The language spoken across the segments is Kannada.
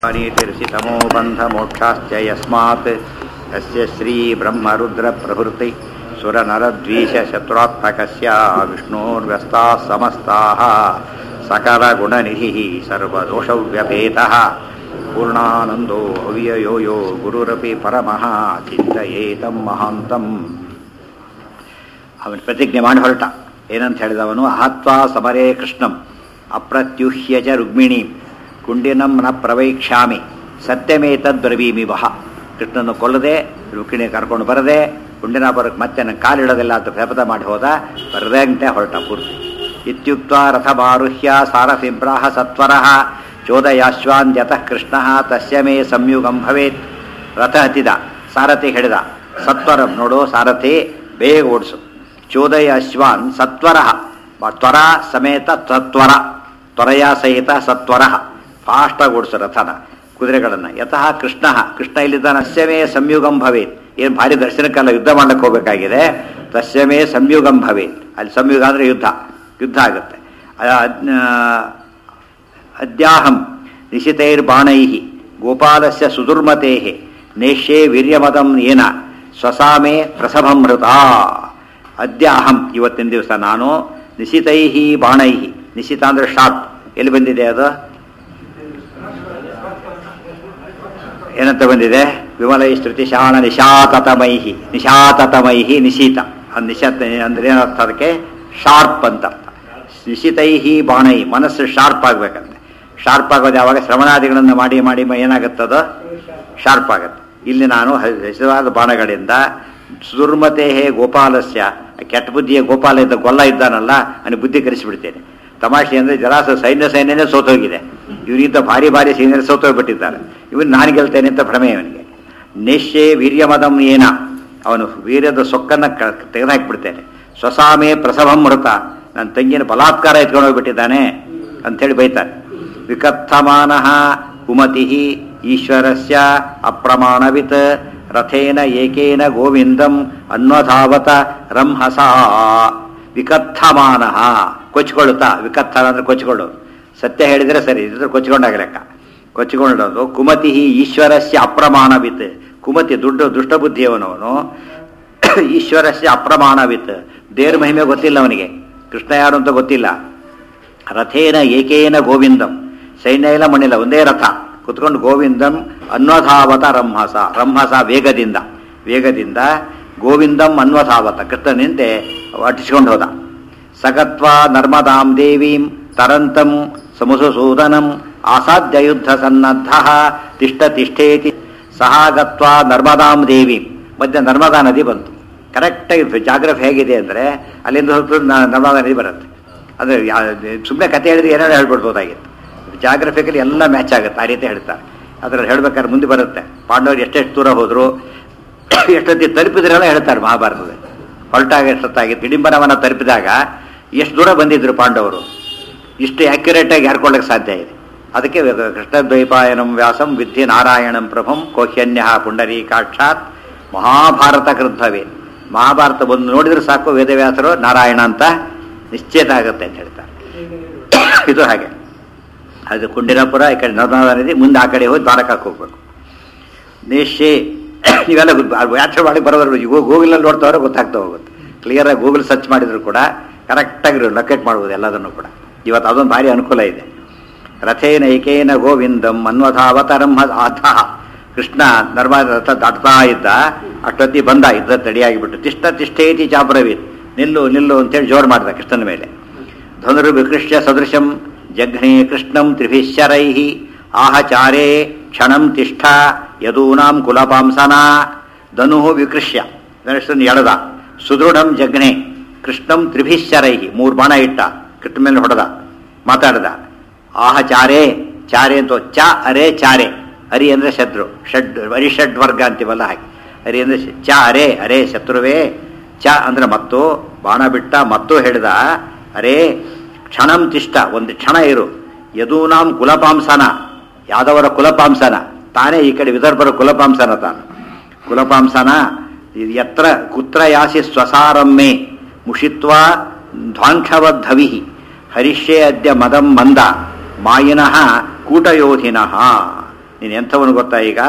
नीतिर्षितमो बन्धमोक्षाश्च यस्मात् अस्य श्रीब्रह्मरुद्रप्रभृति सुरनरद्वीषशत्रुरात्मकस्य विष्णोर्व्यस्ताः समस्ताः सकलगुणनिधिः सर्वदोषव्यपेतः पूर्णानन्दो अव्ययो यो गुरुरपि ಪರಮಃ ಚಿಂತಯೇತಂ ಮಹಾಂತಂ ಅವನು ಪ್ರತಿಜ್ಞೆ ಮಾಡಿ ಹೊರಟ ಏನಂತ ಹೇಳಿದವನು ಅಹತ್ವಾ ಸಮರೇ ಕೃಷ್ಣಂ ಅಪ್ರತ್ಯುಹ್ಯ ಚ ರುಕ್ಮಿಣೀಂ ಕುಂಡಿನಂ ನ ಪ್ರವೈಕ್ಷಾಮಿ ಸತ್ಯಮೇತದ್ಬ್ರವೀಮಿ ವಹ ಕೃಷ್ಣನ ಕೊಲ್ಲದೆ ರುಕ್ಮಿಣಿ ಕರ್ಕೊಂಡು ಬರದೆ ಕುಂಡಿನ ಬರಕ್ಕೆ ಮತ್ತೆ ನನ್ನ ಕಾಲಿಡೋದಿಲ್ಲ ಅಂತ ಶಪಥ ಮಾಡಿ ಹೋದ ಬರದಂತೆ ಹೊರಟ ಪೂರ್ತಿ ಇತ್ಯುಕ್ತ ರಥಮಾರುಹ್ಯ ಸಾರಸಿಂಪ್ರಾಹ ಸತ್ವರಃ ಚೋದಯಾಶ್ವಾನ್ಯತಃ ಕೃಷ್ಣ ತಸ್ಯ ಮೇ ಸಂಯುಗಂ ಭವೇತ್ ರಥ ಹತ್ತಿದ ಸಾರಥಿ ಹಿಡಿದ ಸತ್ವರಂ ನೋಡು ಸಾರಥಿ ಬೇಗ ಓಡಿಸು ಚೋದಯ ಅಶ್ವಾನ್ ಸತ್ವರ ತ್ವರ ಸಮೇತ ಸತ್ವರ ತ್ವರಯ ಸಹಿತ ಸತ್ವರ ಫಾಸ್ಟಾಗಿ ಓಡಿಸು ರಥನ ಕುದುರೆಗಳನ್ನು ಯತಃ ಕೃಷ್ಣ ಕೃಷ್ಣ ಇಲ್ಲಿದ್ದಾನೆ ತಸ್ಯವೇ ಸಂಯುಗಂ ಭವೇತ್ ಏನು ಭಾರಿ ದರ್ಶನಕ್ಕೆಲ್ಲ ಯುದ್ಧ ಮಾಡ್ಲಿಕ್ಕೆ ಹೋಗಬೇಕಾಗಿದೆ ತಸ್ಯವೇ ಸಂಯುಗಂ ಭವೇತ್ ಅಲ್ಲಿ ಸಂಯುಗ ಅಂದರೆ ಯುದ್ಧ ಯುದ್ಧ ಆಗುತ್ತೆ ಅದ್ಯಾಹಂ ನಿಶಿತೈರ್ಬಾಣೈ ಗೋಪಾಲಸ್ಯ ಸುದುರ್ಮತೆ ನೇಷ್ಯೇ ವೀರ್ಯಮದಂ ಏನ ಸ್ವಸಾಮೇ ಪ್ರಸಭಮೃತ ಅದ್ಯ ಅಹಂ ಇವತ್ತಿನ ದಿವಸ ನಾನು ನಿಶಿತೈ ಬಾಣೈ ನಿಶಿತ ಅಂದ್ರೆ ಶಾರ್ಪ್ ಎಲ್ಲಿ ಬಂದಿದೆ ಅದು ಏನಂತ ಬಂದಿದೆ ವಿಮಲೈ ಶ್ರುತಿ ಶಾಣ ನಿಶಾತತಮೈಹಿ ನಿಶಾತತಮೈಹಿ ನಿಶೀತ ಅದು ನಿಶಾತ ಅಂದ್ರೆ ಏನರ್ಥ ಅದಕ್ಕೆ ಶಾರ್ಪ್ ಅಂತ ಅರ್ಥ ನಿಶಿತೈಹಿ ಬಾಣೈ ಮನಸ್ಸು ಶಾರ್ಪ್ ಆಗ್ಬೇಕಂತೆ ಶಾರ್ಪ್ ಆಗೋದು ಯಾವಾಗ ಶ್ರವಣಾದಿಗಳನ್ನು ಮಾಡಿ ಮಾಡಿ ಏನಾಗುತ್ತದೋ ಶಾರ್ಪ್ ಆಗುತ್ತೆ ಇಲ್ಲಿ ನಾನು ಹೆಸರಾದ ಬಾಣಗಳಿಂದ ಸುರ್ಮತೆ ಗೋಪಾಲಸ್ಯ ಕೆಟ್ಟ ಬುದ್ಧಿಯ ಗೋಪಾಲ ಇದ್ದ ಗೊಲ್ಲ ಇದ್ದಾನಲ್ಲ ಅವನು ಬುದ್ಧಿ ಕಲಿಸಿಬಿಡ್ತೇನೆ ತಮಾಷೆ ಅಂದರೆ ಜಲಾಸ ಸೈನ್ಯ ಸೈನ್ಯನೇ ಸೋತೋಗಿದೆ ಇವನಿಂದ ಭಾರಿ ಭಾರಿ ಸೈನ್ಯರು ಸೋತೋಗ್ಬಿಟ್ಟಿದ್ದಾರೆ ಇವನು ನಾನು ಗೆಲ್ತೇನೆ ಅಂತ ಭ್ರಮೆ ಅವನಿಗೆ ನಿಶ್ಚಯ ವೀರ್ಯಮದಂ ಏನ ಅವನು ವೀರ್ಯದ ಸೊಕ್ಕನ್ನು ತೆಗೆದುಹಾಕಿಬಿಡ್ತೇನೆ ಸ್ವಸಾಮೇ ಪ್ರಸವಂ ಮೃತ ನನ್ನ ತಂಗಿನ ಬಲಾತ್ಕಾರ ಎತ್ಕೊಂಡು ಹೋಗ್ಬಿಟ್ಟಿದ್ದಾನೆ ಅಂಥೇಳಿ ಬೈತಾನೆ ವಿಕಥಮಾನ ಕುಮತಿ ಈಶ್ವರಸ್ಯ ಅಪ್ರಮಾಣವಿತ್ ರಥೇನ ಏಕೇನ ಗೋವಿಂದಂ ಅನ್ವಧಾವತ ರಂಹಸ ವಿಕಥಮಾನ ಕೊಚ್ಕೊಳ್ಳುತ್ತಾ ವಿಕಥನ ಅಂದ್ರೆ ಕೊಚ್ಕೊಳ್ಳು ಸತ್ಯ ಹೇಳಿದರೆ ಸರಿ ಇದ್ರೆ ಕೊಚ್ಕೊಂಡಾಗ ಲೆಕ್ಕ ಕೊಚ್ಕೊಳ್ಳೋದು ಕುಮತಿ ಈಶ್ವರಸ್ಯ ಅಪ್ರಮಾಣವಿತ್ ಕುಮತಿ ದುಡ್ಡು ದುಷ್ಟಬುದ್ಧಿಯವನವನು ಈಶ್ವರಸ್ಯ ಅಪ್ರಮಾಣವಿತ್ ದೇವ್ರ ಮಹಿಮೆ ಗೊತ್ತಿಲ್ಲ ಅವನಿಗೆ ಕೃಷ್ಣ ಯಾರು ಅಂತ ಗೊತ್ತಿಲ್ಲ ರಥೇನ ಏಕೇನ ಗೋವಿಂದಂ ಸೈನ್ಯ ಇಲ್ಲ ಮಣ್ಣಿಲ್ಲ ಒಂದೇ ರಥ ಕುತ್ಕೊಂಡು ಗೋವಿಂದಂ ಅನ್ವಧಾವತ ರಂಹಸ ರಂಹಸ ವೇಗದಿಂದ ವೇಗದಿಂದ ಗೋವಿಂದಂ ಅನ್ವಧಾವತ ಕೃಷ್ಣನಿಂದೆ ಅಟಿಸ್ಕೊಂಡು ಹೋದ ಸಗತ್ವ ನರ್ಮದಾಂ ದೇವೀಂ ತರಂತಂ ಸಮುಸೂದನಂ ಆಸಾಧ್ಯ ಯುದ್ಧ ಸನ್ನದ್ಧ ತಿಷ್ಠ ತಿಷ್ಠೇತಿ ಸಹ ಗತ್ವ ನರ್ಮದಾಂ ದೇವೀಂ ಮಧ್ಯೆ ನರ್ಮದಾ ನದಿ ಬಂತು ಕರೆಕ್ಟಾಗಿ ಜಾಗ್ರಫಿ ಹೇಗಿದೆ ಅಂದರೆ ಅಲ್ಲಿಂದ ಹೊರತು ನರ್ಮದಾ ನದಿ ಬರುತ್ತೆ ಅಂದರೆ ಸುಮ್ಮನೆ ಕತೆ ಹೇಳಿದ್ರೆ ಏನಾದ್ರು ಹೇಳ್ಬಿಡ್ಬೋದಾಗಿತ್ತು ಜಾಗ್ರಫಿಕಲಿ ಎಲ್ಲ ಮ್ಯಾಚ್ ಆಗುತ್ತೆ ಆ ರೀತಿ ಹೇಳ್ತಾರೆ ಅದ್ರಲ್ಲಿ ಹೇಳ್ಬೇಕಾದ್ರೆ ಮುಂದೆ ಬರುತ್ತೆ ಪಾಂಡವರು ಎಷ್ಟೆಷ್ಟು ದೂರ ಹೋದರು ಎಷ್ಟೊತ್ತಿ ತಲುಪಿದ್ರೆಲ್ಲ ಹೇಳ್ತಾರೆ ಮಹಾಭಾರತದಲ್ಲಿ ಹೊರಟಾಗ ಎಷ್ಟೊತ್ತಾಗಿತ್ತು ಹಿಡಿಂಬನವನ್ನ ತಲುಪಿದಾಗ ಎಷ್ಟು ದೂರ ಬಂದಿದ್ರು ಪಾಂಡವರು ಇಷ್ಟು ಆ್ಯಕ್ಯುರೇಟಾಗಿ ಯಾರ್ಕೊಳ್ಳೋಕೆ ಸಾಧ್ಯ ಇದೆ ಅದಕ್ಕೆ ಕೃಷ್ಣದ್ವೈಪಾಯನಂ ವ್ಯಾಸಂ ವಿದ್ಯೆ ನಾರಾಯಣಂ ಪ್ರಭಂ ಕೋಹ್ಯನ್ಯ ಪುಂಡರೀಕಾಕ್ಷಾತ್ ಮಹಾಭಾರತ ಕೃದ್ಭವೇ ಮಹಾಭಾರತ ಬಂದು ನೋಡಿದ್ರೆ ಸಾಕು ವೇದವ್ಯಾಸರು ನಾರಾಯಣ ಅಂತ ನಿಶ್ಚೇತ ಆಗುತ್ತೆ ಅಂತ ಹೇಳ್ತಾರೆ ಇದು ಹಾಗೆ ಅದು ಕುಂಡಿನಪುರ ಈ ಕಡೆ ನರ್ಮದಾ ನದಿ ಮುಂದೆ ಆ ಕಡೆ ಹೋಗಿ ದ್ವಾರಕಕ್ಕೆ ಹೋಗ್ಬೇಕು ನೇಷೆ ಇವೆಲ್ಲ ವ್ಯಾಖ್ಯೆ ಮಾಡಿ ಬರೋದ್ರ ಗೂಗಲಲ್ಲಿ ನೋಡ್ತವ್ರೆ ಗೊತ್ತಾಗ್ತಾ ಹೋಗುತ್ತೆ ಕ್ಲಿಯರಾಗಿ ಗೂಗಲ್ ಸರ್ಚ್ ಮಾಡಿದ್ರು ಕೂಡ ಕರೆಕ್ಟಾಗಿ ಲೊಕೇಟ್ ಮಾಡ್ಬೋದು ಎಲ್ಲದನ್ನು ಕೂಡ ಇವತ್ತು ಅದೊಂದು ಭಾರಿ ಅನುಕೂಲ ಇದೆ ರಥೇನ ಏಕೇನ ಗೋವಿಂದಂ ಅನ್ವಧಾವತರಂ ಅಥ ಕೃಷ್ಣ ನರ್ಮದ ರಥ ದಾಟ್ತಾ ಇದ್ದ ಅಷ್ಟೊತ್ತಿ ಬಂದ ಇದ್ದ ತಡಿಯಾಗಿಬಿಟ್ಟು ತಿಷ್ಟ ತಿಷ್ಠೇತಿ ಚಾಪರವೀತ್ ನಿಲ್ಲು ನಿಲ್ಲು ಅಂತೇಳಿ ಜೋರು ಮಾಡಿದ ಕೃಷ್ಣನ ಮೇಲೆ ಧನುರು ವಿಕೃಷ್ಯ ಸದೃಶಂ ಜಘ್ನೇ ಕೃಷ್ಣಂ ತ್ರಿಭಿಶ್ಚರೈ ಆಹಚಾರೇ ಕ್ಷಣಂ ತಿಷ್ಠ ಯದೂನಾಂ ಕುಲಪಾಂಸನ ಧನು ವಿಕೃಷ್ಯ ಧನುಷನ್ ಎಳೆದ ಸುದೃಢಂ ಜಘ್ನೆ ಕೃಷ್ಣಂ ತ್ರಿಭಿಶ್ಚರೈ ಮೂರು ಬಾಣ ಇಟ್ಟ ಕೃಷ್ಣ ಮೇಲೆ ಹೊಡೆದ ಮಾತಾಡ್ದ ಆಹಚಾರೇ ಚಾರೆ ಅಂತ ಚ ಅರೆ ಚಾರೆ ಹರಿ ಅಂದ್ರೆ ಶತ್ರು ಷಡ್ ಅರಿಷಡ್ ವರ್ಗ ಅಂತೀವಲ್ಲ ಹಾಗೆ ಹರಿ ಅಂದ್ರೆ ಚ ಅರೆ ಅರೆ ಶತ್ರುವೇ ಚ ಅಂದ್ರೆ ಮತ್ತು ಬಾಣ ಬಿಟ್ಟ ಮತ್ತು ಹೇಳಿದ ಅರೇ ಕ್ಷಣಂ ತಿಷ್ಟ ಒಂದು ಕ್ಷಣ ಇರು ಯದೂನಾಂ ಕುಲಪಾಂಸನ ಯಾದವರ ಕುಲಪಾಂಸನ ತಾನೇ ಈ ಕಡೆ ವಿದರ್ಭರ ಕುಲಪಾಂಸನ ತಾನು ಕುಲಪಾಂಸನ ಯತ್ರ ಕುತ್ರ ಯಾಸಿ ಸ್ವಸಾರಮ್ಮೆ ಮುಷಿತ್ವ ಧ್ವಾಂಕ್ಷವದ್ಧವಿ ಹರಿಷ್ಯೇ ಅದ್ಯ ಮದಂ ಮಂದ ಮಾಯಿನಃ ಕೂಟಯೋಧಿನಃ ನೀನು ಎಂಥವನು ಗೊತ್ತಾ ಈಗ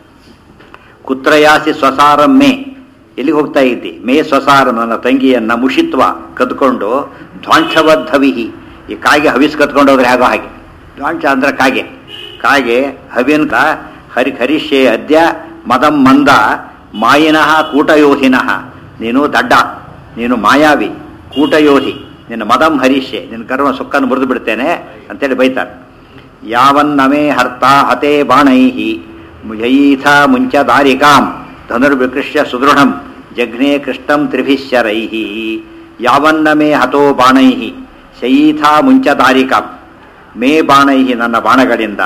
ಕುತ್ರಯಾಸಿ ಸ್ವಸಾರಂ ಮೇ ಎಲ್ಲಿಗೆ ಹೋಗ್ತಾ ಇದ್ದಿ ಮೇ ಸ್ವಸಾರಂ ನನ್ನ ತಂಗಿಯನ್ನ ಮುಷಿತ್ವ ಕದ್ಕೊಂಡು ಧ್ವಾಂಕ್ಷವದ್ಧವಿಹಿ ಈ ಕಾಗೆ ಹವಿಸ್ ಕತ್ಕೊಂಡು ಹೋದ್ರೆ ಹೇಗೋ ಹಾಗೆ ಧ್ವಾಂಶ ಅಂದ್ರೆ ಕಾಗೆ ಕಾಗೆ ಹವಿನ್ಕ ಹರಿ ಹರಿಷ್ಯೆ ಅದ್ಯ ಮದಂ ಮಂದ ಮಾಯಿನಃ ಕೂಟಯೋಧಿನಃ ನೀನು ದಡ್ಡ ನೀನು ಮಾಯಾವಿ ಕೂಟಯೋಧಿ ನಿನ್ನ ಮದಂ ಹರಿಷ್ಯೆ ನಿನ್ನ ಕರ್ಮ ಸುಕ್ಕನ್ನು ಮುರಿದು ಬಿಡ್ತೇನೆ ಅಂತೇಳಿ ಬೈತಾರೆ ಯಾವನ್ನಮೇ ಹರ್ತ ಹತೆ ಬಾಣೈಹಿ ಯಯೀಥ ಮುಂಚ ದಾರಿಕಾಂ ಧನುರ್ವಿಕೃಷ್ಯ ಸುದೃಢಂ ಜಘ್ನೆ ಕೃಷ್ಣಂ ತ್ರಿಭಿಶ್ಚರೈಹಿ ಯಾವನ್ನ ಮೇ ಹತೋ ಬಾಣೈಹಿ ಶಯೀಥ ಮುಂಚ ದಾರಿಕಾಂ ಮೇ ಬಾಣೈಹಿ ನನ್ನ ಬಾಣಗಳಿಂದ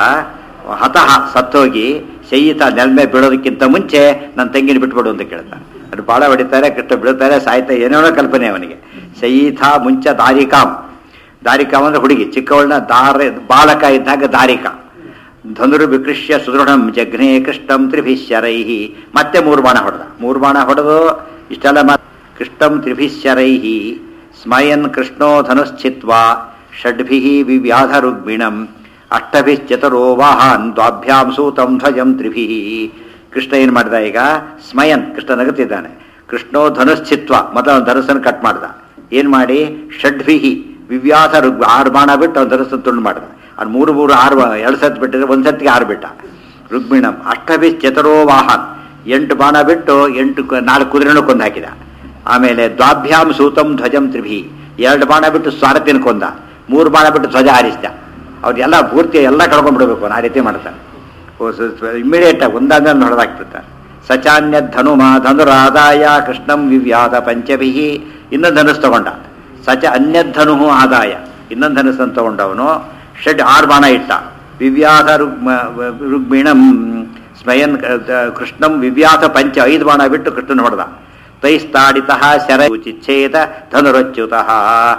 ಹತಃ ಸತ್ತೋಗಿ ಶಯೀತ ನೆಲ್ಮೆ ಬೀಳೋದಕ್ಕಿಂತ ಮುಂಚೆ ನನ್ನ ತಂಗಿನ ಬಿಟ್ಬಿಡು ಅಂತ ಕೇಳ್ತಾನೆ ಅದು ಬಾಳ ಹೊಡಿತಾರೆ ಕೃಷ್ಣ ಬೀಳ್ತಾರೆ ಸಾಯ್ತಾ ಏನೇನೋ ಕಲ್ಪನೆ ಅವನಿಗೆ ಶಯೀಥ ಮುಂಚ ದಾರಿಕಾಂ ದಾರಿಕಾಂ ಅಂದ್ರೆ ಹುಡುಗಿ ಚಿಕ್ಕವಳನ್ನ ದಾರ ಬಾಲಕ ಇದ್ದಾಗ ದಾರಿಕಾ ಧನುರು ವಿಕೃಷ್ಯ ಸುದೃಢಂ ಜಘ್ನೆ ಕೃಷ್ಣಂ ತ್ರಿಭಿಶ್ಚರೈಹಿ ಮತ್ತೆ ಮೂರು ಬಾಣ ಹೊಡೆದ ಮೂರು ಬಾಣ ಹೊಡೆದು ಇಷ್ಟೆಲ್ಲ ಮಾತ್ ಕೃಷ್ಣಂ ತ್ರಿಭಿಶ್ಚರೈಹಿ ಸ್ಮಯನ್ ಕೃಷ್ಣೋ ಧನುಶ್ಚಿತ್ವಾ ಷಡ್ಭಿ ವಿವ್ಯಾಧ ರುಗ್ಮಿಣಂ ಅಷ್ಟಭಿಶ್ಚತರೋ ವಾಹನ್ ದ್ವಾಭ್ಯಾಂ ಸೂತಂ ಧ್ವಜಂ ತ್ರಿಭಿ ಕೃಷ್ಣ ಏನ್ ಮಾಡ್ದ ಈಗ ಸ್ಮಯನ್ ಕೃಷ್ಣ ನಗುತ್ತಿದ್ದಾನೆ ಕೃಷ್ಣೋ ಧನುಶ್ಚಿತ್ವ ಮೊದಲ ಧನುಸ್ಸನ್ನು ಕಟ್ ಮಾಡ್ದ ಏನ್ ಮಾಡಿ ಷಡ್ಭಿಹಿ ವಿವ್ಯಾಸ ರುಗ್ ಆರು ಬಾಣ ಬಿಟ್ಟು ಅವ್ನು ಧನುಸ್ಸನ್ನು ತುಂಡು ಮಾಡ್ದ ಅವ್ನು ಮೂರು ಮೂರು ಆರು ಬಾ- ಎರಡು ಸತಿ ಬಿಟ್ಟಿದ್ರೆ ಒಂದು ಸತಿಗೆ ಆರು ಬಿಟ್ಟ ರುಗ್ಮಿಣಂ ಅಷ್ಟಭಿ ಚತರೋ ವಾಹನ್ ಎಂಟು ಬಾಣ ಬಿಟ್ಟು ಎಂಟು ಕ- ನಾಲ್ಕು ಕುದುರೆನೂ ಕೊಂದು ಹಾಕಿದ ಆಮೇಲೆ ದ್ವಾಭ್ಯಾಂ ಸೂತಂ ಧ್ವಜಂ ತ್ರಿಭಿ ಎರಡು ಬಾಣ ಬಿಟ್ಟು ಸ್ವಾರತಿನ ಕೊಂದ ಮೂರು ಬಾಣ ಬಿಟ್ಟು ಧ್ವಜ ಹಾರಿಸಿದ ಅವ್ರೆಲ್ಲ ಪೂರ್ತಿ ಎಲ್ಲ ಕಳ್ಕೊಂಡ್ಬಿಡ್ಬೇಕು ಆ ರೀತಿ ಮಾಡ್ತಾರೆ ಇಮ್ಮಿಡಿಯೇಟ್ ಆಗಿ ಒಂದಾದ ಹೊಡೆದಾಕ್ಬಿಡ್ತಾರೆ ಸಚಾನ್ಯ ಧನುಮ ಧನುರಾದಾಯ ಕೃಷ್ಣಂ ವಿವ್ಯಾದ ಪಂಚಭಿ ಇನ್ನೊಂದು ಧನುಸ್ ತಗೊಂಡ ಸಚ ಅನ್ಯಧನು ಆದಾಯ ಇನ್ನೊಂದು ಧನುಸ್ಸನ್ನು ತಗೊಂಡವನು ಷಡ್ ಆರು ಬಾಣ ಇಟ್ಟ ವಿವ್ಯಾಸ ರುಗ್ಮ ರುಗ್ಮಿಣಂ ಸ್ಮಯನ್ ಕ- ಕೃಷ್ಣಂ ವಿವ್ಯಾಸ ಪಂಚ ಐದು ಬಾಣ ಬಿಟ್ಟು ಕೃಷ್ಣನ್ ಹೊಡೆದ ತೈಸ್ತಾಡಿತ ಶರ ಚಿಚ್ಛೇದ ಧನುರಚ್ಯುತಃ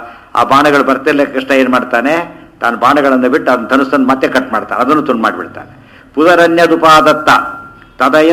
ಆ ಬಾಣಗಳು ಬರ್ತಿರ್ಲಿಲ್ಲ ಕೃಷ್ಣ ಏನ್ ಮಾಡ್ತಾನೆ ತಾನು ಬಾಣಗಳನ್ನು ಬಿಟ್ಟು ಅದನ್ನ ಧನುಸ್ಸನ್ನು ಮತ್ತೆ ಕಟ್ ಮಾಡ್ತಾನೆ ಅದನ್ನು ತುಂಡು ಮಾಡಿಬಿಡ್ತಾನೆ ಪುನರನ್ಯದುಪಾದತ್ತ ತದಯ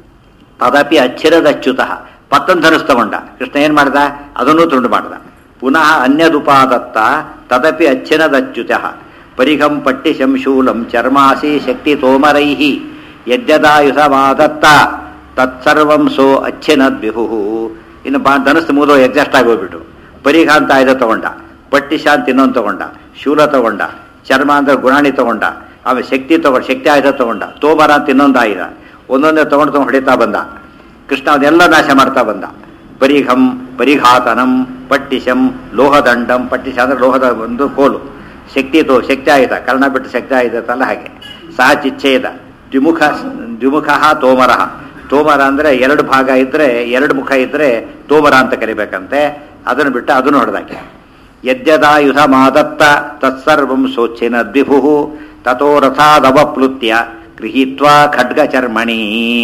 ತದಪಿ ಅಚ್ಚಿರದಚ್ಯುತಃ ಮತ್ತೊಂದು ಧನುಸ್ ತಗೊಂಡ ಕೃಷ್ಣ ಏನ್ ಮಾಡ್ದ ಅದನ್ನೂ ತುಂಡು ಮಾಡ್ದ ಪುನಃ ಅನ್ಯದುಪಾದತ್ತ ತದಪಿ ಅಚ್ಚಿನದಚ್ಯುತ ಪರಿಘಂ ಪಟ್ಟಿ ಶಂಶೂಲಂ ಚರ್ಮಾಸಿ ಶಕ್ತಿ ತೋಮರೈಹಿ ಯದ್ಯದಾಯುಧವಾದತ್ತ ತತ್ಸರ್ವಂ ಸೋ ಅಚ್ಚಿನದ್ವಿಹು ಇನ್ನು ಬಾ ಧನುಸ್ ಮೂದೋ ಎಕ್ಸಾಸ್ಟ್ ಆಗಿ ಹೋಗ್ಬಿಟ್ಟು ಪರಿಘ ಅಂತ ಆಯುಧ ತಗೊಂಡ ಪಟ್ಟಿ ಶಾಂತಿ ಇನ್ನೊಂದು ತಗೊಂಡ ಶೂಲ ತಗೊಂಡ ಚರ್ಮ ಅಂದ್ರೆ ಗುಣಾಣಿ ತಗೊಂಡ ಆಮೇಲೆ ಶಕ್ತಿ ತಗೊಂಡ ಶಕ್ತಿ ಆಯುಧ ತಗೊಂಡ ತೋಮರ ಅಂತ ಇನ್ನೊಂದು ಆಯುಧ ಒಂದೊಂದೇ ತಗೊಂಡು ತಗೊಂಡು ಹೊಡಿತಾ ಬಂದ ಕೃಷ್ಣ ಅದೆಲ್ಲ ನಾಶ ಮಾಡ್ತಾ ಬಂದ ಪರಿಘಂ ಪರಿಘಾತನಂ ಪಟ್ಟಿಶಂ ಲೋಹದಂಡಂ ಪಟ್ಟಿಶ ಅಂದ್ರೆ ಲೋಹದ ಒಂದು ಕೋಲು ಶಕ್ತಿ ತೋ ಶಕ್ತಿ ಆಯುಧ ಕರ್ಣ ಬಿಟ್ಟು ಶಕ್ತಿ ಆಯುಧ ತಲ್ಲ ಹಾಗೆ ಸಹ ಚಿಚ್ಛೇದ ದ್ವಿಮುಖ ದ್ವಿಮುಖ ತೋಮರ ತೋಮರ ಅಂದ್ರೆ ಎರಡು ಭಾಗ ಇದ್ರೆ ಎರಡು ಮುಖ ಇದ್ರೆ ತೋಮರ ಅಂತ ಕರಿಬೇಕಂತೆ ಅದನ್ನು ಬಿಟ್ಟು ಅದನ್ನು ಹೊಡೆದಾಕೆ ಯದ್ಯದಾಯುಧ ಮಾದತ್ತ ತತ್ಸರ್ವಂ ಸೋಚ್ಚಿನ ದ್ವಿಭು ತಥೋ ರಥಾದವಪ್ಲುತ್ಯ ಗೃಹೀತ್ವಾ ಖಡ್ಗ ಚರ್ಮಣಿ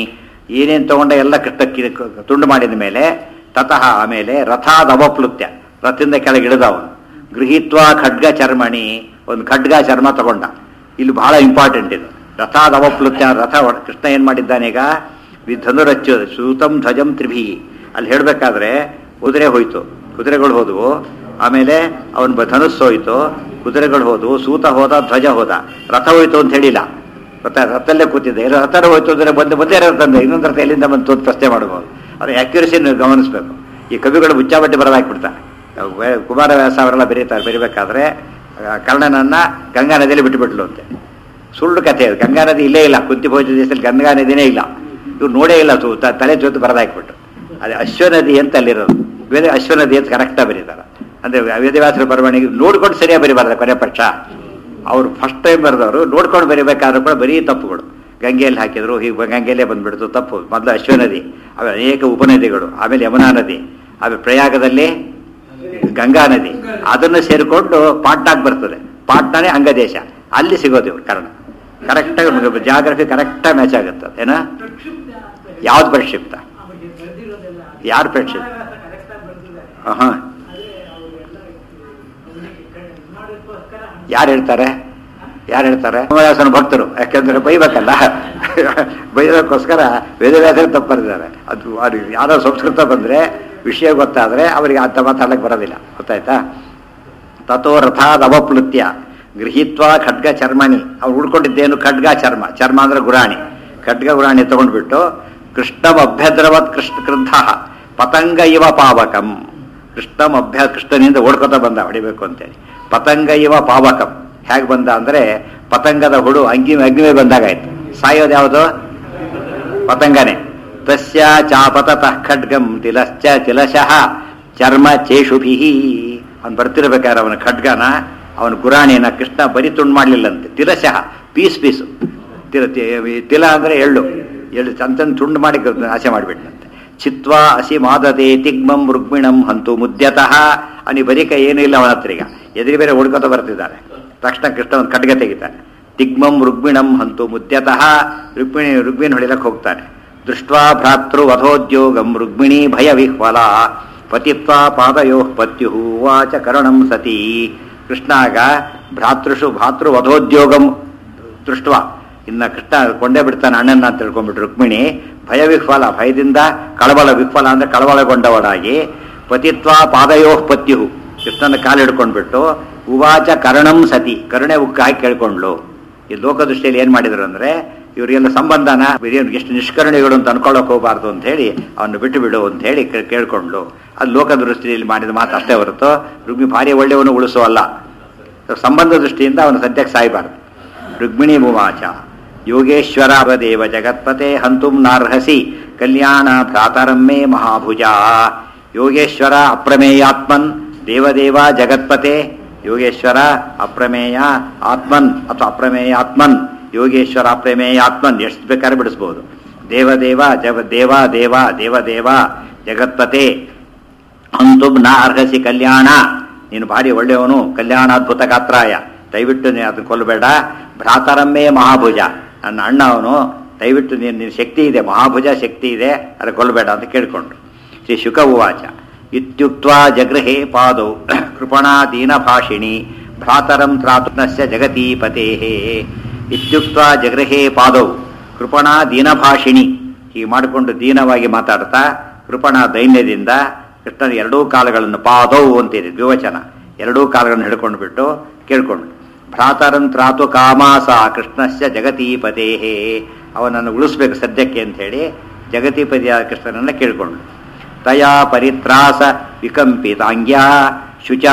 ಏನೇನು ತಗೊಂಡ ಎಲ್ಲ ಕೃಷ್ಣ ಕಿ- ತುಂಡು ಮಾಡಿದ ಮೇಲೆ ತತಃ ಆಮೇಲೆ ರಥಾದವಪ್ಲುತ್ಯ ರಥದಿಂದ ಕೆಳಗೆ ಇಳಿದವನು ಗೃಹೀತ್ವಾ ಖಡ್ಗ ಚರ್ಮಣಿ ಒಂದು ಖಡ್ಗ ಚರ್ಮ ತಗೊಂಡ ಇಲ್ಲಿ ಬಹಳ ಇಂಪಾರ್ಟೆಂಟ್ ಇದು ರಥಾದವಪ್ಲುತ್ಯ ರಥ ಹೊಡ್- ಕೃಷ್ಣ ಏನ್ ಮಾಡಿದ್ದಾನೆ ಈಗ ವಿ ಧನುರಚ್ಚು ಸೂತಂ ಧ್ವಜಂ ತ್ರಿಭಿ ಅಲ್ಲಿ ಹೇಳ್ಬೇಕಾದ್ರೆ ಕುದುರೆ ಹೋಯ್ತು ಕುದುರೆಗಳು ಹೋದವು ಆಮೇಲೆ ಅವನ ಧನುಸ್ಸು ಹೋಯ್ತು ಕುದುರೆಗಳು ಹೋದವು ಸೂತ ಹೋದ ಧ್ವಜ ಹೋದ ರಥ ಹೋಯ್ತು ಅಂತ ಹೇಳಿಲ್ಲ ರಥ ರಥಲ್ಲೇ ಕೂತಿದ್ದೆ ಇರೋ ರಥನ ಹೋಯ್ತು ಅಂದ್ರೆ ಬಂದು ಬಂದೇ ರಥಂದೆ ಇನ್ನೊಂದು ರಥ ಎಲ್ಲಿಂದ ಬಂತು ಅಂತ ಪ್ರಶ್ನೆ ಮಾಡಬಹುದು ಅದು ಆಕ್ಯುರಸಿ ಗಮನಿಸಬೇಕು ಈ ಕವಿಗಳು ಮುಚ್ಚಾಬಟ್ಟಿ ಬರದಾಕ್ಬಿಡ್ತಾರೆ ವೇ- ಕುಮಾರವ್ಯಾಸ ಅವರೆಲ್ಲ ಬರೀತಾರೆ ಬರೀಬೇಕಾದ್ರೆ ಆ, ಕರ್ಣನನ್ನ ಗಂಗಾ ನದಿಯಲ್ಲಿ ಬಿಟ್ಟುಬಿಟ್ಲು ಅಂತೆ ಸುಳ್ಳು ಕಥೆ ಅದು ಗಂಗಾ ನದಿ ಇಲ್ಲೇ ಇಲ್ಲ ಕುಂತಿ ಭೋಜ ದೇಶದಲ್ಲಿ ಗಂಗಾ ನದಿನೇ ಇಲ್ಲ ಇವ್ರು ನೋಡೇ ಇಲ್ಲ ತು- ತ- ತಲೆ ಜೊತೆ ಬರದಾಕ್ಬಿಟ್ಟು ಅದೇ ಅಶ್ವನದಿ ಅಂತ ಅಲ್ಲಿರೋದು ಬೇರೆ ಅಶ್ವನದಿ ಅಂತ ಕರೆಕ್ಟಾಗಿ ಬರೀತಾರೆ ಅಂದ್ರೆ ವೇದವ್ಯಾಸರ ಬರವಣಿಗೆ ನೋಡ್ಕೊಂಡು ಸರಿಯಾಗಿ ಬರೀಬಾರ್ದು ಕೊನೆ ಪಕ್ಷ ಅವ್ರು ಫಸ್ಟ್ ಟೈಮ್ ಬರೆದವರು ನೋಡ್ಕೊಂಡು ಬರೀಬೇಕಾದ್ರೂ ಕೂಡ ಬರೀ ತಪ್ಪುಗಳು ಗಂಗೆಯಲ್ಲಿ ಹಾಕಿದ್ರು ಹೀಗೆ ಗಂಗೆಯಲ್ಲೇ ಬಂದ್ಬಿಡ್ತು ತಪ್ಪು ಮೊದಲು ಅಶ್ವನದಿ ಆಮೇಲೆ ಅನೇಕ ಉಪನದಿಗಳು ಆಮೇಲೆ ಯಮುನಾ ನದಿ ಆಮೇಲೆ ಪ್ರಯಾಗದಲ್ಲಿ ಗಂಗಾ ನದಿ ಅದನ್ನು ಸೇರಿಕೊಂಡು ಪಾಟ್ನಾಗ್ ಬರ್ತದೆ ಪಾಟ್ನಾನೇ ಅಂಗದೇಶ ಅಲ್ಲಿ ಸಿಗೋದು ಇವ್ರು ಕಾರಣ ಕರೆಕ್ಟಾಗಿ ಜಾಗ್ರಫಿ ಕರೆಕ್ಟಾಗಿ ಮ್ಯಾಚ್ ಆಗುತ್ತೆ ಏನ ಯಾವ್ದು ಪ್ರಕ್ಷಿಪ್ತ ಯಾರು ಪ್ರಕ್ಷಿಪ್ತ ಹಾಂ ಯಾರು ಹೇಳ್ತಾರೆ ಯಾರು ಹೇಳ್ತಾರೆ ವೇದವ್ಯಾಸನ ಭಕ್ತರು ಯಾಕೆಂದ್ರೆ ಬೈಬೇಕಲ್ಲ ಬೈಯೋದಕ್ಕೋಸ್ಕರ ವೇದವ್ಯಾಸರು ತಪ್ಪರಿದ್ದಾರೆ ಅದು ಅದು ಯಾರೋ ಸಂಸ್ಕೃತ ಬಂದ್ರೆ ವಿಷಯ ಗೊತ್ತಾದ್ರೆ ಅವರಿಗೆ ಅಂತ ಮಾತಾಡಕ್ಕೆ ಬರೋದಿಲ್ಲ ಗೊತ್ತಾಯ್ತಾ ತಥೋ ರಥಾದ ಅವಪ್ಲುತ್ಯ ಗೃಹೀತ್ವ ಖಡ್ಗ ಚರ್ಮಣಿ ಅವ್ರು ಉಳ್ಕೊಂಡಿದ್ದೇನು ಖಡ್ಗ ಚರ್ಮ ಚರ್ಮ ಅಂದ್ರೆ ಗುರಾಣಿ ಖಡ್ಗ ಗುರಾಣಿ ತಗೊಂಡ್ಬಿಟ್ಟು ಕೃಷ್ಣಂ ಅಭ್ಯದ್ರವತ್ ಕೃಷ್ಣ ಕ್ರುದ್ಧ ಪತಂಗ ಇವ ಪಾವಕಂ ಕೃಷ್ಣಂ ಅಭ್ಯ ಕೃಷ್ಣನಿಂದ ಓಡ್ಕೊತ ಬಂದ ಹೊಡಿಬೇಕು ಅಂತೇಳಿ ಪತಂಗ ಇವ ಪಾವಕಂ ಹೇಗೆ ಬಂದ ಅಂದ್ರೆ ಪತಂಗದ ಹುಡು ಅಂಗಿ ಅಗ್ನಿಮೆ ಬಂದಾಗಾಯ್ತು ಸಾಯೋದು ಯಾವುದು ಪತಂಗನೆ ತಸ್ಯ ಚಾಪತತಃ ಖಡ್ಗಂ ತಿಲಶ್ಚ ತಿಲಶಃ ಚರ್ಮ ಚೇಷುಭಿ ಅವನು ಬರ್ತಿರ್ಬೇಕಾದ್ರೆ ಅವನ ಖಡ್ಗನ ಅವನ ಗುರಾಣಿನ ಕೃಷ್ಣ ಬರಿ ತುಂಡು ಮಾಡಲಿಲ್ಲಂತೆ ತಿಲಶಃ ಪೀಸ್ ಪೀಸು ತಿಲ ತಿ- ತಿಲ ಅಂದ್ರೆ ಎಳ್ಳು ಎಳ್ಳು ಚಂತನ್ ತುಂಡು ಮಾಡಿ ಆಸೆ ಮಾಡಿಬಿಟ್ನಂತೆ ಚಿತ್ವಾ ಅಸಿ ಮಾದದೆ ತಿಗ್ಮಂ ರುಕ್ಮಿಣಂ ಹಂತು ಮುದ್ಯತಃ ಅವನಿ ಬರಿಕ ಏನೂ ಇಲ್ಲ ಅವನ ಹತ್ರ ಈಗ ಎದುರು ಬೇರೆ ಹುಡ್ಕೋತ ಬರ್ತಿದ್ದಾರೆ ತಕ್ಷಣ ಕೃಷ್ಣ ಒಂದು ಖಡ್ಗ ತೆಗಿತಾನೆ ದಿಗ್ಮಂ ರುಗ್ಮಿಣಂ ಹಂತು ಮುದ್ಯತಃ ರುಕ್ಮಿಣಿ ರುಗ್ಮಿಣಿ ಹೊಡಿಲಕ್ಕೆ ಹೋಗ್ತಾನೆ ದೃಷ್ಟ್ವಾ ಭ್ರಾತೃ ವಧೋದ್ಯೋಗಂ ರುಗ್ಮಿಣಿ ಭಯ ವಿಹ್ವಲ ಪತಿತ್ವಾ ಪಾದಯೋ ಪತ್ಯು ವಾಚ ಕರುಣಂ ಸತಿ ಕೃಷ್ಣಾಗ ಭ್ರಾತೃಷು ಭ್ರಾತೃ ವಧೋದ್ಯೋಗಂ ದೃಷ್ಟ ಇನ್ನ ಕೃಷ್ಣ ಕೊಂಡೇ ಬಿಡ್ತಾನೆ ಅಣ್ಣನ ಅಂತ ತಿಳ್ಕೊಂಡ್ಬಿಟ್ಟು ರುಕ್ಮಿಣಿ ಭಯ ವಿಹ್ವಲ ಭಯದಿಂದ ಕಳವಳ ವಿಹ್ವಲ ಅಂದ್ರೆ ಕಳವಳಗೊಂಡವಳಾಗಿ ಪತಿತ್ವ ಪಾದಯೋ ಪತ್ಯು ಕೃಷ್ಣನ ಕಾಲು ಹಿಡ್ಕೊಂಡ್ಬಿಟ್ಟು ಉವಾಚ ಕರ್ಣಂ ಸತಿ ಕರುಣೆ ಉಕ್ಕ ಹಾಕಿ ಕೇಳ್ಕೊಂಡ್ಲು ಈ ಲೋಕದೃಷ್ಟಿಯಲ್ಲಿ ಏನ್ ಮಾಡಿದ್ರು ಅಂದ್ರೆ ಇವರಿಗೆಲ್ಲ ಸಂಬಂಧನ ಇವ್ರೇನು ಎಷ್ಟು ನಿಷ್ಕರುಣಿಗಳು ಅಂತ ಅನ್ಕೊಳ್ಳೋಕೆ ಹೋಗಬಾರ್ದು ಅಂತ ಹೇಳಿ ಅವನು ಬಿಟ್ಟು ಬಿಡು ಅಂತ ಹೇಳಿ ಕೇ- ಕೇಳ್ಕೊಂಡ್ಲು ಅದು ಲೋಕದೃಷ್ಟಿಯಲ್ಲಿ ಮಾಡಿದ ಮಾತು ಅಷ್ಟೇ ಹೊರತು ರುಗ್ಮಿ ಭಾರಿ ಒಳ್ಳೆಯವನು ಉಳಿಸೋಲ್ಲ ಸಂಬಂಧ ದೃಷ್ಟಿಯಿಂದ ಅವನು ಸದ್ಯಕ್ಕೆ ಸಾಯಬಾರ್ದು ರುಗ್ಮಿಣಿ ಮುವಾಚ ಯೋಗೇಶ್ವರ ದೇವ ಜಗತ್ಪತೆ ಹಂತುಂ ನಾರ್ಹಸಿ ಕಲ್ಯಾಣ ಭ್ರಾತರಮ್ಮೆ ಮಹಾಭುಜ ಯೋಗೇಶ್ವರ ಅಪ್ರಮೇಯಾತ್ಮನ್ ದೇವದೇವ ಜಗತ್ಪತೆ ಯೋಗೇಶ್ವರ ಅಪ್ರಮೇಯ ಆತ್ಮನ್ ಅಥವಾ ಅಪ್ರಮೇಯಾತ್ಮನ್ ಯೋಗೇಶ್ವರ ಅಪ್ರಮೇಯಾತ್ಮನ್ ಎಷ್ಟು ಬೇಕಾದ್ರೆ ಬಿಡಿಸ್ಬೋದು ದೇವದೇವ ಜವ ದೇವ ದೇವ ದೇವದೇವ ಜಗತ್ಪತೆ ಅಂತು ನ ಅರ್ಹಸಿ ಕಲ್ಯಾಣ ನೀನು ಭಾರಿ ಒಳ್ಳೆಯವನು ಕಲ್ಯಾಣಾದ್ಭುತ ಗಾತ್ರಾಯ ದಯವಿಟ್ಟು ನೀನು ಅದನ್ನ ಕೊಲ್ಲಬೇಡ ಭ್ರಾತರಮ್ಮೇ ಮಹಾಭುಜ ನನ್ನ ಅಣ್ಣ ಅವನು ದಯವಿಟ್ಟು ನೀನು ನಿನ್ನ ಶಕ್ತಿ ಇದೆ ಮಹಾಭುಜ ಶಕ್ತಿ ಇದೆ ಅದನ್ನ ಕೊಲ್ಲಬೇಡ ಅಂತ ಕೇಳಿಕೊಂಡ್ರು ಶ್ರೀ ಶುಕ ಉವಾಚ ಇತ್ಯುಕ್ತ ಜಗೃಹೇ ಪಾದೌ ಕೃಪಣಾ ದೀನಭಾಷಿಣಿ ಭ್ರಾತರಂ ತ್ರಾತುನಸ್ಯ ಜಗತೀಪತೆ ಇತ್ಯುಕ್ತ ಜಗೃಹೇ ಪಾದೌ ಕೃಪಣಾ ದೀನಭಾಷಿಣಿ ಹೀಗೆ ಮಾಡಿಕೊಂಡು ದೀನವಾಗಿ ಮಾತಾಡ್ತಾ ಕೃಪಣ ದೈನ್ಯದಿಂದ ಕೃಷ್ಣನ ಎರಡೂ ಕಾಲಗಳನ್ನು ಪಾದೌ ಅಂತಿದೆ ದ್ವಿವಚನ ಎರಡೂ ಕಾಲಗಳನ್ನು ಹಿಡ್ಕೊಂಡು ಬಿಟ್ಟು ಕೇಳ್ಕೊಂಡು ಭ್ರಾತರನ್ ತ್ರಾತು ಕಾಮಾಸ ಕೃಷ್ಣಸ್ಯ ಜಗತೀಪದೇ ಅವನನ್ನು ಉಳಿಸ್ಬೇಕು ಸದ್ಯಕ್ಕೆ ಅಂತ ಹೇಳಿ ಜಗತೀಪತಿಯಾದ ಕೃಷ್ಣನನ್ನ ಕೇಳ್ಕೊಂಡು ತಯಾ ಪರಿತ್ರಾಸ ವಿಕಂಪಿತಾಂಗ್ಯ ಶುಚ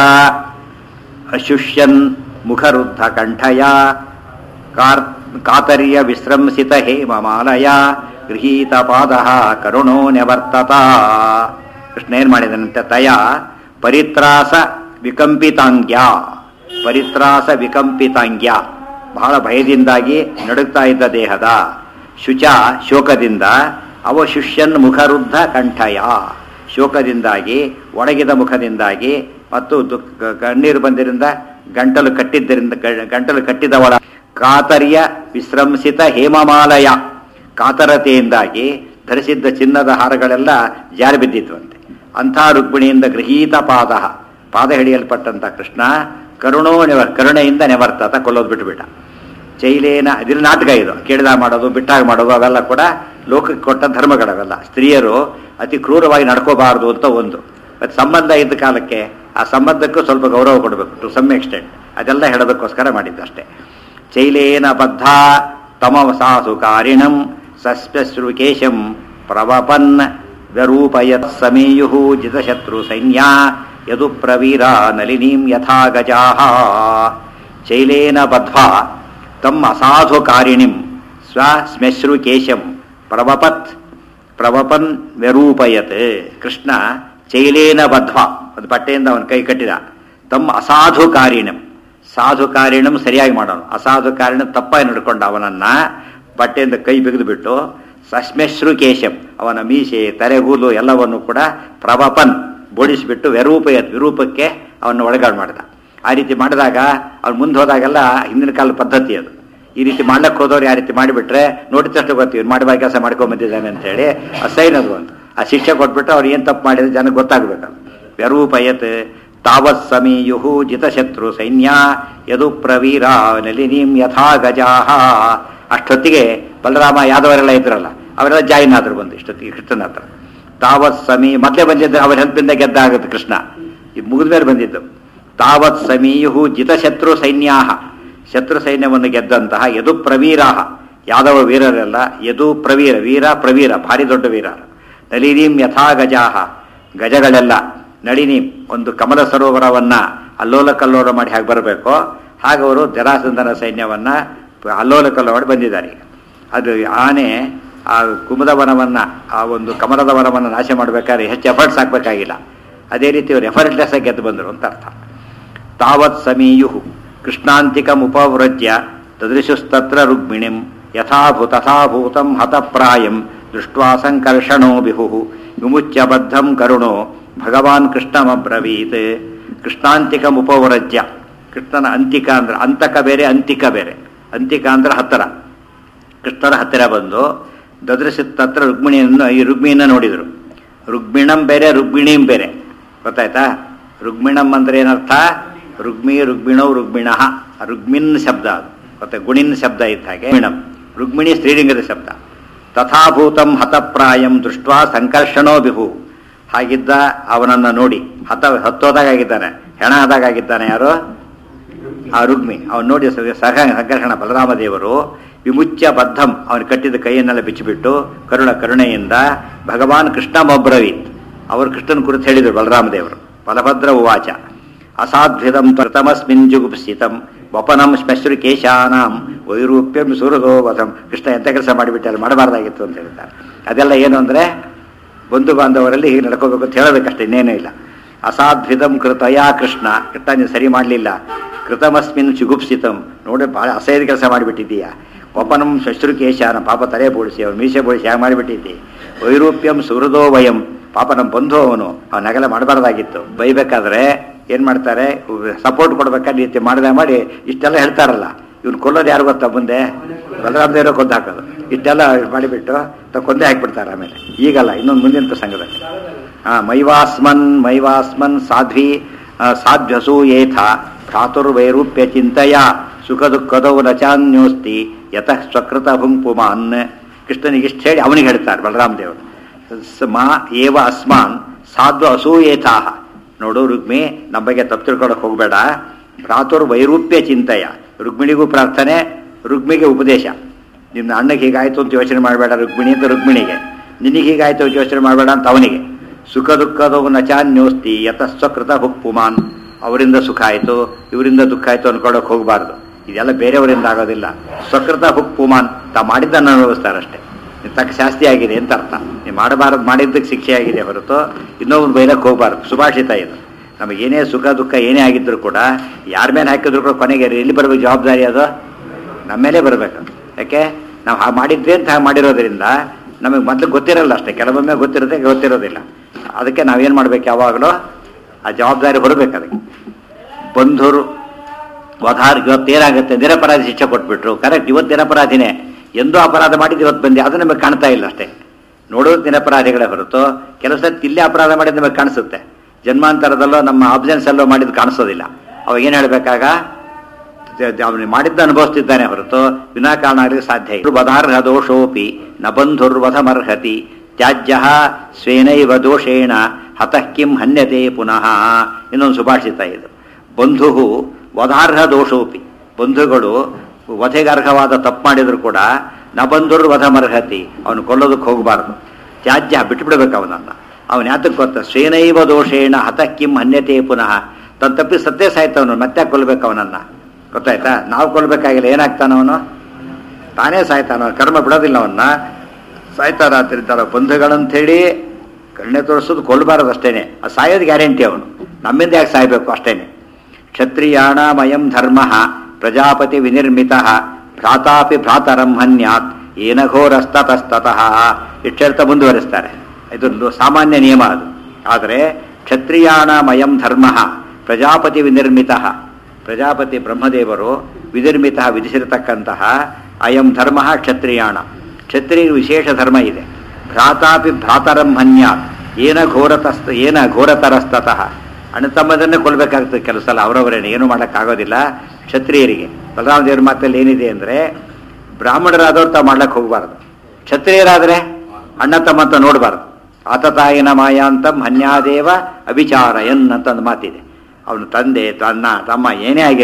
ಅಶುಷ್ಯನ್ ಮುಖರುದ್ಧ ಕಂಠಯ ಕಾರ್ ಕಾತರ್ಯ ವಿಶ್ರಂಸಿತ ಹೇಮಮಾಲಯ ಗೃಹೀತ ಪಾದ ಕರುಣೋ ನ್ಯವರ್ತತ ಕೃಷ್ಣ ಏನ್ ಮಾಡಿದನಂತೆ ತಯ ಪರಿತ್ರಾಸ ವಿಕಂಪಿತಾಂಗ್ಯ ಪರಿತ್ರಾಸ ವಿಕಂಪಿತಾಂಗ್ಯ ಬಹಳ ಭಯದಿಂದಾಗಿ ನಡುಗ್ತಾ ಇದ್ದ ದೇಹದ ಶುಚ ಶೋಕದಿಂದ ಅವಶುಷ್ಯನ್ ಮುಖರುದ್ಧ ಕಂಠಯ ಶೋಕದಿಂದಾಗಿ ಒಣಗಿದ ಮುಖದಿಂದಾಗಿ ಮತ್ತು ದುಃಖ ಕಣ್ಣೀರು ಬಂದಿರಿಂದ ಗಂಟಲು ಕಟ್ಟಿದ್ದರಿಂದ ಗ- ಗಂಟಲು ಕಟ್ಟಿದವಳ ಕಾತರ್ಯ ವಿಶ್ರಂಸಿತ ಹೇಮಮಾಲಯ ಕಾತರತೆಯಿಂದಾಗಿ ಧರಿಸಿದ್ದ ಚಿನ್ನದ ಹಾರಗಳೆಲ್ಲ ಜಾರಿ ಬಿದ್ದಿದ್ವಂತೆ ಅಂಥ ರುಕ್ಮಿಣಿಯಿಂದ ಗೃಹೀತ ಪಾದ ಪಾದ ಹಿಡಿಯಲ್ಪಟ್ಟಂತ ಕೃಷ್ಣ ಕರುಣೋ ನೆವ ಕರುಣೆಯಿಂದ ನೆವರ್ತತ ಕೊಲ್ಲೋದು ಬಿಟ್ಟುಬಿಟ್ಟ ಚೈಲೇನ ಇದ್ರ ನಾಟಕ ಇದು ಕೇಳಿದ ಮಾಡೋದು ಬಿಟ್ಟಾಗ ಮಾಡೋದು ಅವೆಲ್ಲ ಕೂಡ ಲೋಕಕ್ಕೆ ಕೊಟ್ಟ ಧರ್ಮಗಳವೆಲ್ಲ ಸ್ತ್ರೀಯರು ಅತಿ ಕ್ರೂರವಾಗಿ ನಡ್ಕೋಬಾರದು ಅಂತ ಒಂದು ಮತ್ತೆ ಸಂಬಂಧ ಇದ್ದ ಕಾಲಕ್ಕೆ ಆ ಸಂಬಂಧಕ್ಕೂ ಸ್ವಲ್ಪ ಗೌರವ ಕೊಡಬೇಕು ಟು ಸಮ್ ಎಕ್ಸ್ಟೆಂಟ್ ಅದೆಲ್ಲ ಹೇಳೋದಕ್ಕೋಸ್ಕರ ಮಾಡಿದ್ದಷ್ಟೇ ಚೈಲೇನ ಬದ್ಧ ತಮಸಾಸು ಕಾರಿಣಂ ಸಸ್ಪಶ್ರುಕೇಶಂ ಪ್ರವಪನ್ ವ್ಯರೂಪಯತ್ ಸಮೀಯು ಜಿತಶತ್ರು ಸೈನ್ಯ ಯದು ಪ್ರವೀರ ನಲಿನೀಂ ಯಥಾ ಗಜಾಹ ಚೈಲೇನ ಬದ್ಧ್ವಾ ತಮ್ಮ ಅಸಾಧು ಕಾರಿಣಿಂ ಸ್ವ ಸ್ಮೆಶ್ರುಕೇಶಂ ಪ್ರವಪತ್ ಪ್ರವಪನ್ ವ್ಯರೂಪಯತ್ ಕೃಷ್ಣ ಚೈಲೇನ ಬದ್ಧ್ವ ಒಂದು ಬಟ್ಟೆಯಿಂದ ಅವನ ಕೈ ಕಟ್ಟಿದ ತಮ್ಮ ಅಸಾಧು ಕಾರಿಣಂ ಸಾಧು ಕಾರಿಣಂ ಸರಿಯಾಗಿ ಮಾಡೋನು ಅಸಾಧು ಕಾರಿಣ ತಪ್ಪಾಗಿ ನಡ್ಕೊಂಡ ಅವನನ್ನ ಬಟ್ಟೆಯಿಂದ ಕೈ ಬಿಗಿದು ಬಿಟ್ಟು ಸಶ್ಮೆಶ್ರು ಕೇಶಂ ಅವನ ಮೀಸೆ ತಲೆಗೂಲು ಎಲ್ಲವನ್ನು ಕೂಡ ಪ್ರವಪನ್ ಬೋಡಿಸಿಬಿಟ್ಟು ವ್ಯರೂಪಯತ್ ವಿರೂಪಕ್ಕೆ ಅವನ್ನ ಒಳಗಾಡು ಮಾಡಿದ ಆ ರೀತಿ ಮಾಡಿದಾಗ ಅವ್ನು ಮುಂದೆ ಹೋದಾಗೆಲ್ಲ ಹಿಂದಿನ ಕಾಲ ಪದ್ಧತಿ ಅದು ಈ ರೀತಿ ಮಾಡ್ಲಕ್ಕೆ ಹೋದವ್ರು ಯಾವ ರೀತಿ ಮಾಡಿಬಿಟ್ರೆ ನೋಡಿದ ತಕ್ಷಣ ಬರ್ತೀವಿ ಮಾಡಿ ಕೆಲಸ ಮಾಡ್ಕೊಂಡ್ ಬಂದಿದ್ದಾನೆ ಅಂತ ಹೇಳಿ ಅಸೈನ್ ಅದು ಅಂತ ಆ ಶಿಕ್ಷೆ ಕೊಟ್ಬಿಟ್ಟು ಅವ್ರು ಏನ್ ತಪ್ಪು ಮಾಡಿದ್ರೆ ಜನಕ್ಕೆ ಗೊತ್ತಾಗ್ಬೇಕಲ್ಲ ವ್ಯರೂಪಯತ್ ತಾವತ್ ಸಮೀಯು ಜಿತಶತ್ರು ಸೈನ್ಯ ಯದು ಪ್ರವೀರ ನಲಿನೀಂ ಯಥಾ ಗಜಾಹ ಅಷ್ಟೊತ್ತಿಗೆ ಬಲರಾಮ ಯಾದವರೆಲ್ಲ ಇದ್ರಲ್ಲ ಅವರೆಲ್ಲ ಜಾಯಿನ್ ಆದ್ರು ಬಂದು ಇಷ್ಟೊತ್ತಿಗೆ ಕೃಷ್ಣನ ಹತ್ರ ತಾವತ್ ಸಮೀ ಮೊದಲೇ ಬಂದಿದ್ದ ಅವರ ಹೆಲ್ಪಿಂದ ಗೆದ್ದ ಆಗುತ್ತೆ ಕೃಷ್ಣ ಇದು ಮುಗಿದ ಮೇಲೆ ಬಂದಿದ್ದು ತಾವತ್ ಸಮೀಯು ಜಿತಶತ್ರು ಸೈನ್ಯಾಹ ಶತ್ರು ಸೈನ್ಯವನ್ನು ಗೆದ್ದಂತಹ ಯದು ಪ್ರವೀರಾಹ ಯಾದವ ವೀರರೆಲ್ಲ ಯದು ಪ್ರವೀರ ವೀರ ಪ್ರವೀರ ಭಾರಿ ದೊಡ್ಡ ವೀರ ನಳಿನೀಂ ಯಥಾ ಗಜಾಹ ಗಜಗಳೆಲ್ಲ ನಳಿನೀಂ ಒಂದು ಕಮಲ ಸರೋವರವನ್ನ ಅಲ್ಲೋಲ ಕಲ್ಲೋಲ ಮಾಡಿ ಹಾಗೆ ಬರಬೇಕೋ ಹಾಗೆ ಅವರು ಜರಾಸಂಧನ ಸೈನ್ಯವನ್ನ ಅಲ್ಲೋಲ ಕಲ್ಲೋಲ ಮಾಡಿ ಬಂದಿದ್ದಾರೆ ಈಗ ಅದು ಆನೆ ಆ ಕುಮದ ವನವನ್ನ ಆ ಒಂದು ಕಮಲದ ವನವನ್ನು ನಾಶ ಮಾಡಬೇಕಾದ್ರೆ ಹೆಚ್ಚು ಎಫರ್ಟ್ಸ್ ಹಾಕಬೇಕಾಗಿಲ್ಲ ಅದೇ ರೀತಿ ಅವರು ಎಫರ್ಟ್ಲೆಸ್ ಆಗಿ ಗೆದ್ದು ಬಂದರು ಅಂತ ಅರ್ಥ ತಾವತ್ ಸಮೀಯು ಕೃಷ್ಣಾಂತಿಕಮುಪವೃಜ್ಯ ತದೃಶುಸ್ತತ್ರ ರುಕ್ಮಿಣಿಂ ಯಥಾಭೂ ತಥಾಭೂತಂ ಹತಪ್ರಾಯಂ ದೃಷ್ಟ್ವಾ ಸಂಕರ್ಷಣೋ ಬಿಹು ವಿಮುಚ್ಯ ಬದ್ಧಂ ಕರುಣೋ ಭಗವಾನ್ ಕೃಷ್ಣಮಬ್ರವೀತ್ ಕೃಷ್ಣಾಂತಿಕಮುಪವೃಜ್ಯ ಕೃಷ್ಣನ ಅಂತಿಕ ಅಂದ್ರೆ ಅಂತಕ ಬೇರೆ ಅಂತಿಕ ಬೇರೆ ಅಂತಿಕ ಅಂದ್ರೆ ಹತ್ತಿರ ಕೃಷ್ಣನ ಹತ್ತಿರ ಬಂದು ದದೃಶಿತ್ತತ್ರ ರುಕ್ಮಿಣಿಯನ್ನು ಈ ರುಕ್ಮಿಣಿನ ನೋಡಿದರು ರುಕ್ಮಿಣಂ ಬೇರೆ ರುಕ್ಮಿಣೀಂ ಬೇರೆ ಗೊತ್ತಾಯ್ತಾ ರುಕ್ಮಿಣಂ ಅಂದ್ರೆ ಏನರ್ಥ ರುಗ್ಮಿ ರುಗ್ಮಿಣೋ ರುಗ್ಮಿಣಃ ರುಗ್ಮಿನ್ ಶಬ್ದ ಅದು ಮತ್ತೆ ಗುಣಿನ್ ಶಬ್ದ ಇದ್ದ ಹಾಗೆ ರುಗ್ಮಿಣಂ ರುಗ್ಮಿಣಿ ಸ್ತ್ರೀಲಿಂಗದ ಶಬ್ದ ತಥಾಭೂತಂ ಹತಪ್ರಾಯಂ ದೃಷ್ಟ್ವಾ ಸಂಕರ್ಷಣೋ ಬಿಹು ಹಾಗಿದ್ದ ಅವನನ್ನ ನೋಡಿ ಹತ ಹತ್ತೋದಾಗಿದ್ದಾನೆ ಹೆಣ ಆದಾಗಿದ್ದಾನೆ ಯಾರು ಆ ರುಗ್ಮಿ ಅವನು ನೋಡಿ ಸ- ಸಹ ಸಂಕರ್ಷಣ ಬಲರಾಮ ದೇವರು ವಿಮುಚ್ಯ ಬದ್ಧಂ ಅವನು ಕಟ್ಟಿದ ಕೈಯನ್ನೆಲ್ಲ ಬಿಚ್ಚಿಬಿಟ್ಟು ಕರುಣ ಕರುಣೆಯಿಂದ ಭಗವಾನ್ ಕೃಷ್ಣಮೊಬ್ರವೀತ್ ಅವರು ಕೃಷ್ಣನ ಕುರಿತು ಹೇಳಿದರು ಬಲರಾಮ ದೇವರು ಬಲಭದ್ರ ಉವಾಚ ಅಸಾಧ್ವಿದಂ ಪ್ರಥಮಸ್ಮಿನ್ ಜುಗುಪ್ಸಿತಂ ವಪನಂ ಶ್ಮಶ್ರು ಕೇಶಾನಾಂ ವೈರೂಪ್ಯಂ ಸುರದೋ ವಧಂ ಕೃಷ್ಣ ಎಂತ ಕೆಲಸ ಮಾಡಿಬಿಟ್ಟಲ್ಲ ಮಾಡಬಾರ್ದಾಗಿತ್ತು ಅಂತ ಹೇಳ್ತಾರೆ ಅದೆಲ್ಲ ಏನು ಅಂದರೆ ಬಂಧು ಬಾಂಧವರಲ್ಲಿ ಹೀಗೆ ನಡ್ಕೋಬೇಕು ಅಂತ ಹೇಳಬೇಕಷ್ಟೇ ಇನ್ನೇನೂ ಇಲ್ಲ ಅಸಾಧ್ವಿದಂ ಕೃತಯಾ ಕೃಷ್ಣ ಕೃಷ್ಣ ನೀನು ಸರಿ ಮಾಡಲಿಲ್ಲ ಕೃತಮಸ್ಮಿನ್ ಚುಗುಪ್ಸಿತಂ ನೋಡಿ ಭಾಳ ಅಸಹ್ಯದ ಕೆಲಸ ಮಾಡಿಬಿಟ್ಟಿದ್ದೀಯಾ ಒಪನಂ ಶಶ್ರುಕೇಶಾನ ಪಾಪ ತಲೆ ಬೋಳಿಸಿ ಅವನು ಮೀಸೆ ಬೋಳಿಸಿ ಹಾಗೆ ಮಾಡಿಬಿಟ್ಟಿದ್ದಿ ವೈರೂಪ್ಯಂ ಸುಹೃದೋ ವಯಂ ಪಾಪ ನಮ್ಮ ಬಂಧು ಅವನು ಅವನಾಗೆಲ್ಲ ಮಾಡಬಾರ್ದಾಗಿತ್ತು ಬೈಬೇಕಾದ್ರೆ ಏನು ಮಾಡ್ತಾರೆ ಸಪೋರ್ಟ್ ಕೊಡ್ಬೇಕಾದ್ರೆ ರೀತಿ ಮಾಡದೆ ಮಾಡಿ ಇಷ್ಟೆಲ್ಲ ಹೇಳ್ತಾರಲ್ಲ ಇವ್ನು ಕೊಲ್ಲೋದು ಯಾರು ಗೊತ್ತಾ ಮುಂದೆ ಬಲರಾಮ ದೇವರ ಕೊಂದು ಹಾಕೋದು ಇಷ್ಟೆಲ್ಲ ಮಾಡಿಬಿಟ್ಟು ತ ಕೊಂದೇ ಹಾಕ್ಬಿಡ್ತಾರೆ ಆಮೇಲೆ ಈಗಲ್ಲ ಇನ್ನೊಂದು ಮುಂದಿನ ಪ್ರಸಂಗದಲ್ಲಿ ಆ, ಮೈವಾಸ್ಮನ್ ಮೈವಾಸ್ಮನ್ ಸಾಧ್ವಿ ಆ, ಸಾಧ್ವಸೂಯೇಥ ಭ್ರಾತುರ್ವೈರೂಪ್ಯ ಚಿಂತೆಯ ಸುಖ ದುಃಖದವು ನಚಾನ್ಯೋಸ್ತಿ ಯತಃ ಸ್ವಕೃತ ಪುಮಾನ್ ಕೃಷ್ಣನಿಗೆ ಇಷ್ಟು ಹೇಳಿ ಅವನಿಗೆ ಹೇಳ್ತಾರೆ ಬಲರಾಮ ದೇವರು ಸ- ಮಾ ಏವ ಅಸ್ಮಾನ್ ಸಾಧ್ವ ಅಸೂಯೇಥಾಹ ನೋಡು ರುಗ್ಮಿ ನಮ್ಮ ಬಗ್ಗೆ ತಪ್ಪು ತಿಳ್ಕೊಳಕ್ ಹೋಗಬೇಡ ಭ್ರಾತುರ್ ವೈರೂಪ್ಯ ಚಿಂತೆಯ ರುಕ್ಮಿಣಿಗೂ ಪ್ರಾರ್ಥನೆ ರುಗ್ಮಿಗೆ ಉಪದೇಶ ನಿಮ್ಮ ಅಣ್ಣಗೆ ಹೀಗಾಯ್ತು ಅಂತ ಯೋಚನೆ ಮಾಡಬೇಡ ರುಕ್ಮಿಣಿ ಅಂತ ರುಕ್ಮಿಣಿಗೆ ನಿನಗೆ ಹೀಗಾಯ್ತು ಅಂತ ಯೋಚನೆ ಮಾಡಬೇಡ ಅಂತ ಅವನಿಗೆ ಸುಖ ದುಃಖದವು ನಚಾನ್ಯೋಸ್ತಿ ಯತಸ್ವಕೃತ ಹುಕ್ ಪುಮಾನ್ ಅವರಿಂದ ಸುಖ ಆಯಿತು ಇವರಿಂದ ದುಃಖ ಆಯಿತು ಅನ್ಕೊಳಕ್ ಹೋಗಬಾರ್ದು ಇದೆಲ್ಲ ಬೇರೆಯವರಿಂದ ಆಗೋದಿಲ್ಲ ಸ್ವಕೃತ ಹುಕ್ ಪುಮಾನ್ ತಾ ಮಾಡಿದ್ದನ್ನು ಅನುಭವಿಸ್ತಾರಷ್ಟೇ ನಿನ್ ತಕ್ಕ ಶಾಸ್ತಿ ಆಗಿದೆ ಅಂತ ಅರ್ಥ ನೀವು ಮಾಡಬಾರದು ಮಾಡಿದ್ದಕ್ಕೆ ಶಿಕ್ಷೆ ಆಗಿದೆ ಹೊರತು ಇನ್ನೊಬ್ಬರು ಬೈಲಕ್ಕೆ ಹೋಗಬಾರ್ದು ಸುಭಾಷಿತ ಇದು ನಮಗೇನೇ ಸುಖ ದುಃಖ ಏನೇ ಆಗಿದ್ರು ಕೂಡ ಯಾರ ಮೇಲೆ ಹಾಕಿದ್ರು ಕೂಡ ಕೊನೆಗೆ ಎಲ್ಲಿ ಬರಬೇಕು ಜವಾಬ್ದಾರಿ ಅದು ನಮ್ಮ ಮೇಲೆ ಬರಬೇಕು ಯಾಕೆ ನಾವು ಹಾಗೆ ಮಾಡಿದ್ವಿ ಅಂತ ಹಾಗೆ ಮಾಡಿರೋದ್ರಿಂದ ನಮಗೆ ಮೊದಲು ಗೊತ್ತಿರಲ್ಲ ಅಷ್ಟೇ ಕೆಲವೊಮ್ಮೆ ಗೊತ್ತಿರುತ್ತೆ ಗೊತ್ತಿರೋದಿಲ್ಲ ಅದಕ್ಕೆ ನಾವೇನು ಮಾಡ್ಬೇಕು ಯಾವಾಗಲೂ ಆ ಜವಾಬ್ದಾರಿ ಹೊರಬೇಕು ಅದಕ್ಕೆ ಬಂಧುರು ವಧಾರ್ ಇವತ್ತು ಏನಾಗುತ್ತೆ ನಿರಪರಾಧಿ ಶಿಕ್ಷೆ ಕೊಟ್ಬಿಟ್ರು ಕರೆಕ್ಟ್ ಇವತ್ತು ನಿರಪರಾಧಿನೇ ಎಂದೂ ಅಪರಾಧ ಮಾಡಿದ್ದು ಇವತ್ತು ಬಂದೆ ಅದು ನಮಗೆ ಕಾಣ್ತಾ ಇಲ್ಲ ಅಷ್ಟೇ ನೋಡೋದು ನಿರಪರಾಧಿಗಳೇ ಹೊರತು ಕೆಲವು ಸತಿ ಇಲ್ಲೇ ಅಪರಾಧ ಮಾಡಿದ್ದು ನಮಗೆ ಕಾಣಿಸುತ್ತೆ ಜನ್ಮಾಂತರದಲ್ಲೋ ನಮ್ಮ ಆಬ್ಸೆನ್ಸ್ ಅಲ್ಲೋ ಮಾಡಿದ್ದು ಕಾಣಿಸೋದಿಲ್ಲ ಅವಾಗ ಏನು ಹೇಳಬೇಕಾಗ ಅವನು ಮಾಡಿದ್ದ ಅನುಭವಿಸ್ತಿದ್ದಾನೆ ಹೊರತು ವಿನಾಕಾರಣ ಆಗಲಿಕ್ಕೆ ಸಾಧ್ಯ ಇಲ್ಲ ವಧಾರ್ಹ ದೋಷೋಪಿ ನ ಬಂಧುರ್ವಧಮರ್ಹತಿ ತ್ಯಾಜ್ಯ ಸ್ವೇನೈವ ದೋಷೇಣ ಹತಃ ಕಿಂ ಹನ್ಯತೆ ಪುನಃ ಇನ್ನೊಂದು ಸುಭಾಷಿತ ಇದು ಬಂಧು ವಧಾರ್ಹ ದೋಷೋಪಿ ಬಂಧುಗಳು ವಧೆಗರ್ಹವಾದ ತಪ್ಪು ಮಾಡಿದ್ರು ಕೂಡ ನ ಬಂಧುರ್ ವಧಮರ್ಹತಿ ಅವನು ಕೊಲ್ಲೋದಕ್ಕೆ ಹೋಗಬಾರ್ದು ತ್ಯಾಜ್ಯ ಬಿಟ್ಟುಬಿಡ್ಬೇಕು ಅವನನ್ನ ಅವನು ಯಾತಕ್ಕೆ ಗೊತ್ತ ಸ್ವೇನೈವ ದೋಷೇಣ ಹತಃ ಕಿಂ ಹನ್ಯತೆ ಪುನಃ ತನ್ನ ತಪ್ಪಿ ಸತ್ತೇ ಸಾಯ್ತವನು ಮತ್ತೆ ಕೊಲ್ಬೇಕು ಅವನನ್ನ ಗೊತ್ತಾಯ್ತಾ ನಾವು ಕೊಲ್ಬೇಕಾಗಿಲ್ಲ ಏನಾಗ್ತಾನವನು ತಾನೇ ಸಾಯ್ತಾನ ಕರ್ಮ ಬಿಡೋದಿಲ್ಲ ಅವನ್ನ ಸಾಯ್ತಾರ ತಿರ್ತಾರ ಬಂಧುಗಳಂಥೇಳಿ ಕರುಣೆ ತೋರಿಸೋದು ಕೊಲ್ಲಬಾರದು ಅಷ್ಟೇನೆ ಅದು ಸಾಯೋದು ಗ್ಯಾರಂಟಿ ಅವನು ನಮ್ಮಿಂದ ಯಾಕೆ ಸಾಯ್ಬೇಕು ಅಷ್ಟೇನೆ ಕ್ಷತ್ರಿಯಾಣಾಮಯಂ ಧರ್ಮ ಪ್ರಜಾಪತಿ ವಿನಿರ್ಮಿತ ಭ್ರಾತಾಪಿ ಭ್ರಾತರಂ ಹನ್ಯಾತ್ ಏನ ಘೋರಸ್ತತಸ್ತತಃ ಇಷ್ಟೆಳ್ತಾ ಮುಂದುವರಿಸ್ತಾರೆ ಇದೊಂದು ಸಾಮಾನ್ಯ ನಿಯಮ ಅದು ಆದರೆ ಕ್ಷತ್ರಿಯಾಣಾಮಯಂ ಧರ್ಮ ಪ್ರಜಾಪತಿ ವಿನಿರ್ಮಿತ ಪ್ರಜಾಪತಿ ಬ್ರಹ್ಮದೇವರು ವಿನಿರ್ಮಿತ ವಿಧಿಸಿರತಕ್ಕಂತಹ ಅಯಂ ಧರ್ಮ ಕ್ಷತ್ರಿಯಾಣ ಕ್ಷತ್ರಿಯ ವಿಶೇಷ ಧರ್ಮ ಇದೆ ಭ್ರಾತಾಪಿ ಭ್ರಾತರಂ ಹನ್ಯಾತ್ ಏನ ಘೋರತಸ್ತ ಏನ ಘೋರತರಸ್ತತಃ ಅಣ್ಣ ತಮ್ಮದನ್ನೇ ಕೊಲ್ಬೇಕಾಗ್ತದೆ ಕೆಲವು ಸಲ ಅವರವರೇನೆ ಏನು ಮಾಡೋಕ್ಕಾಗೋದಿಲ್ಲ ಕ್ಷತ್ರಿಯರಿಗೆ ಬಲರಾಮ ದೇವ್ರ ಮಾತಲ್ಲಿ ಏನಿದೆ ಅಂದರೆ ಬ್ರಾಹ್ಮಣರಾದವ್ರು ತಾವು ಮಾಡ್ಲಕ್ಕೆ ಹೋಗಬಾರ್ದು ಕ್ಷತ್ರಿಯರಾದರೆ ಅಣ್ಣ ತಮ್ಮ ಅಂತ ನೋಡಬಾರ್ದು ಆತತಾಯಿನ ಮಾಯಾಂತಂ ಹನ್ಯಾದೇವ ಅಭಿಚಾರ ಎನ್ ಅಂತ ಒಂದು ಮಾತಿದೆ ಅವನು ತಂದೆ ತನ್ನ ತಮ್ಮ ಏನೇ ಆಗಿರಲಿ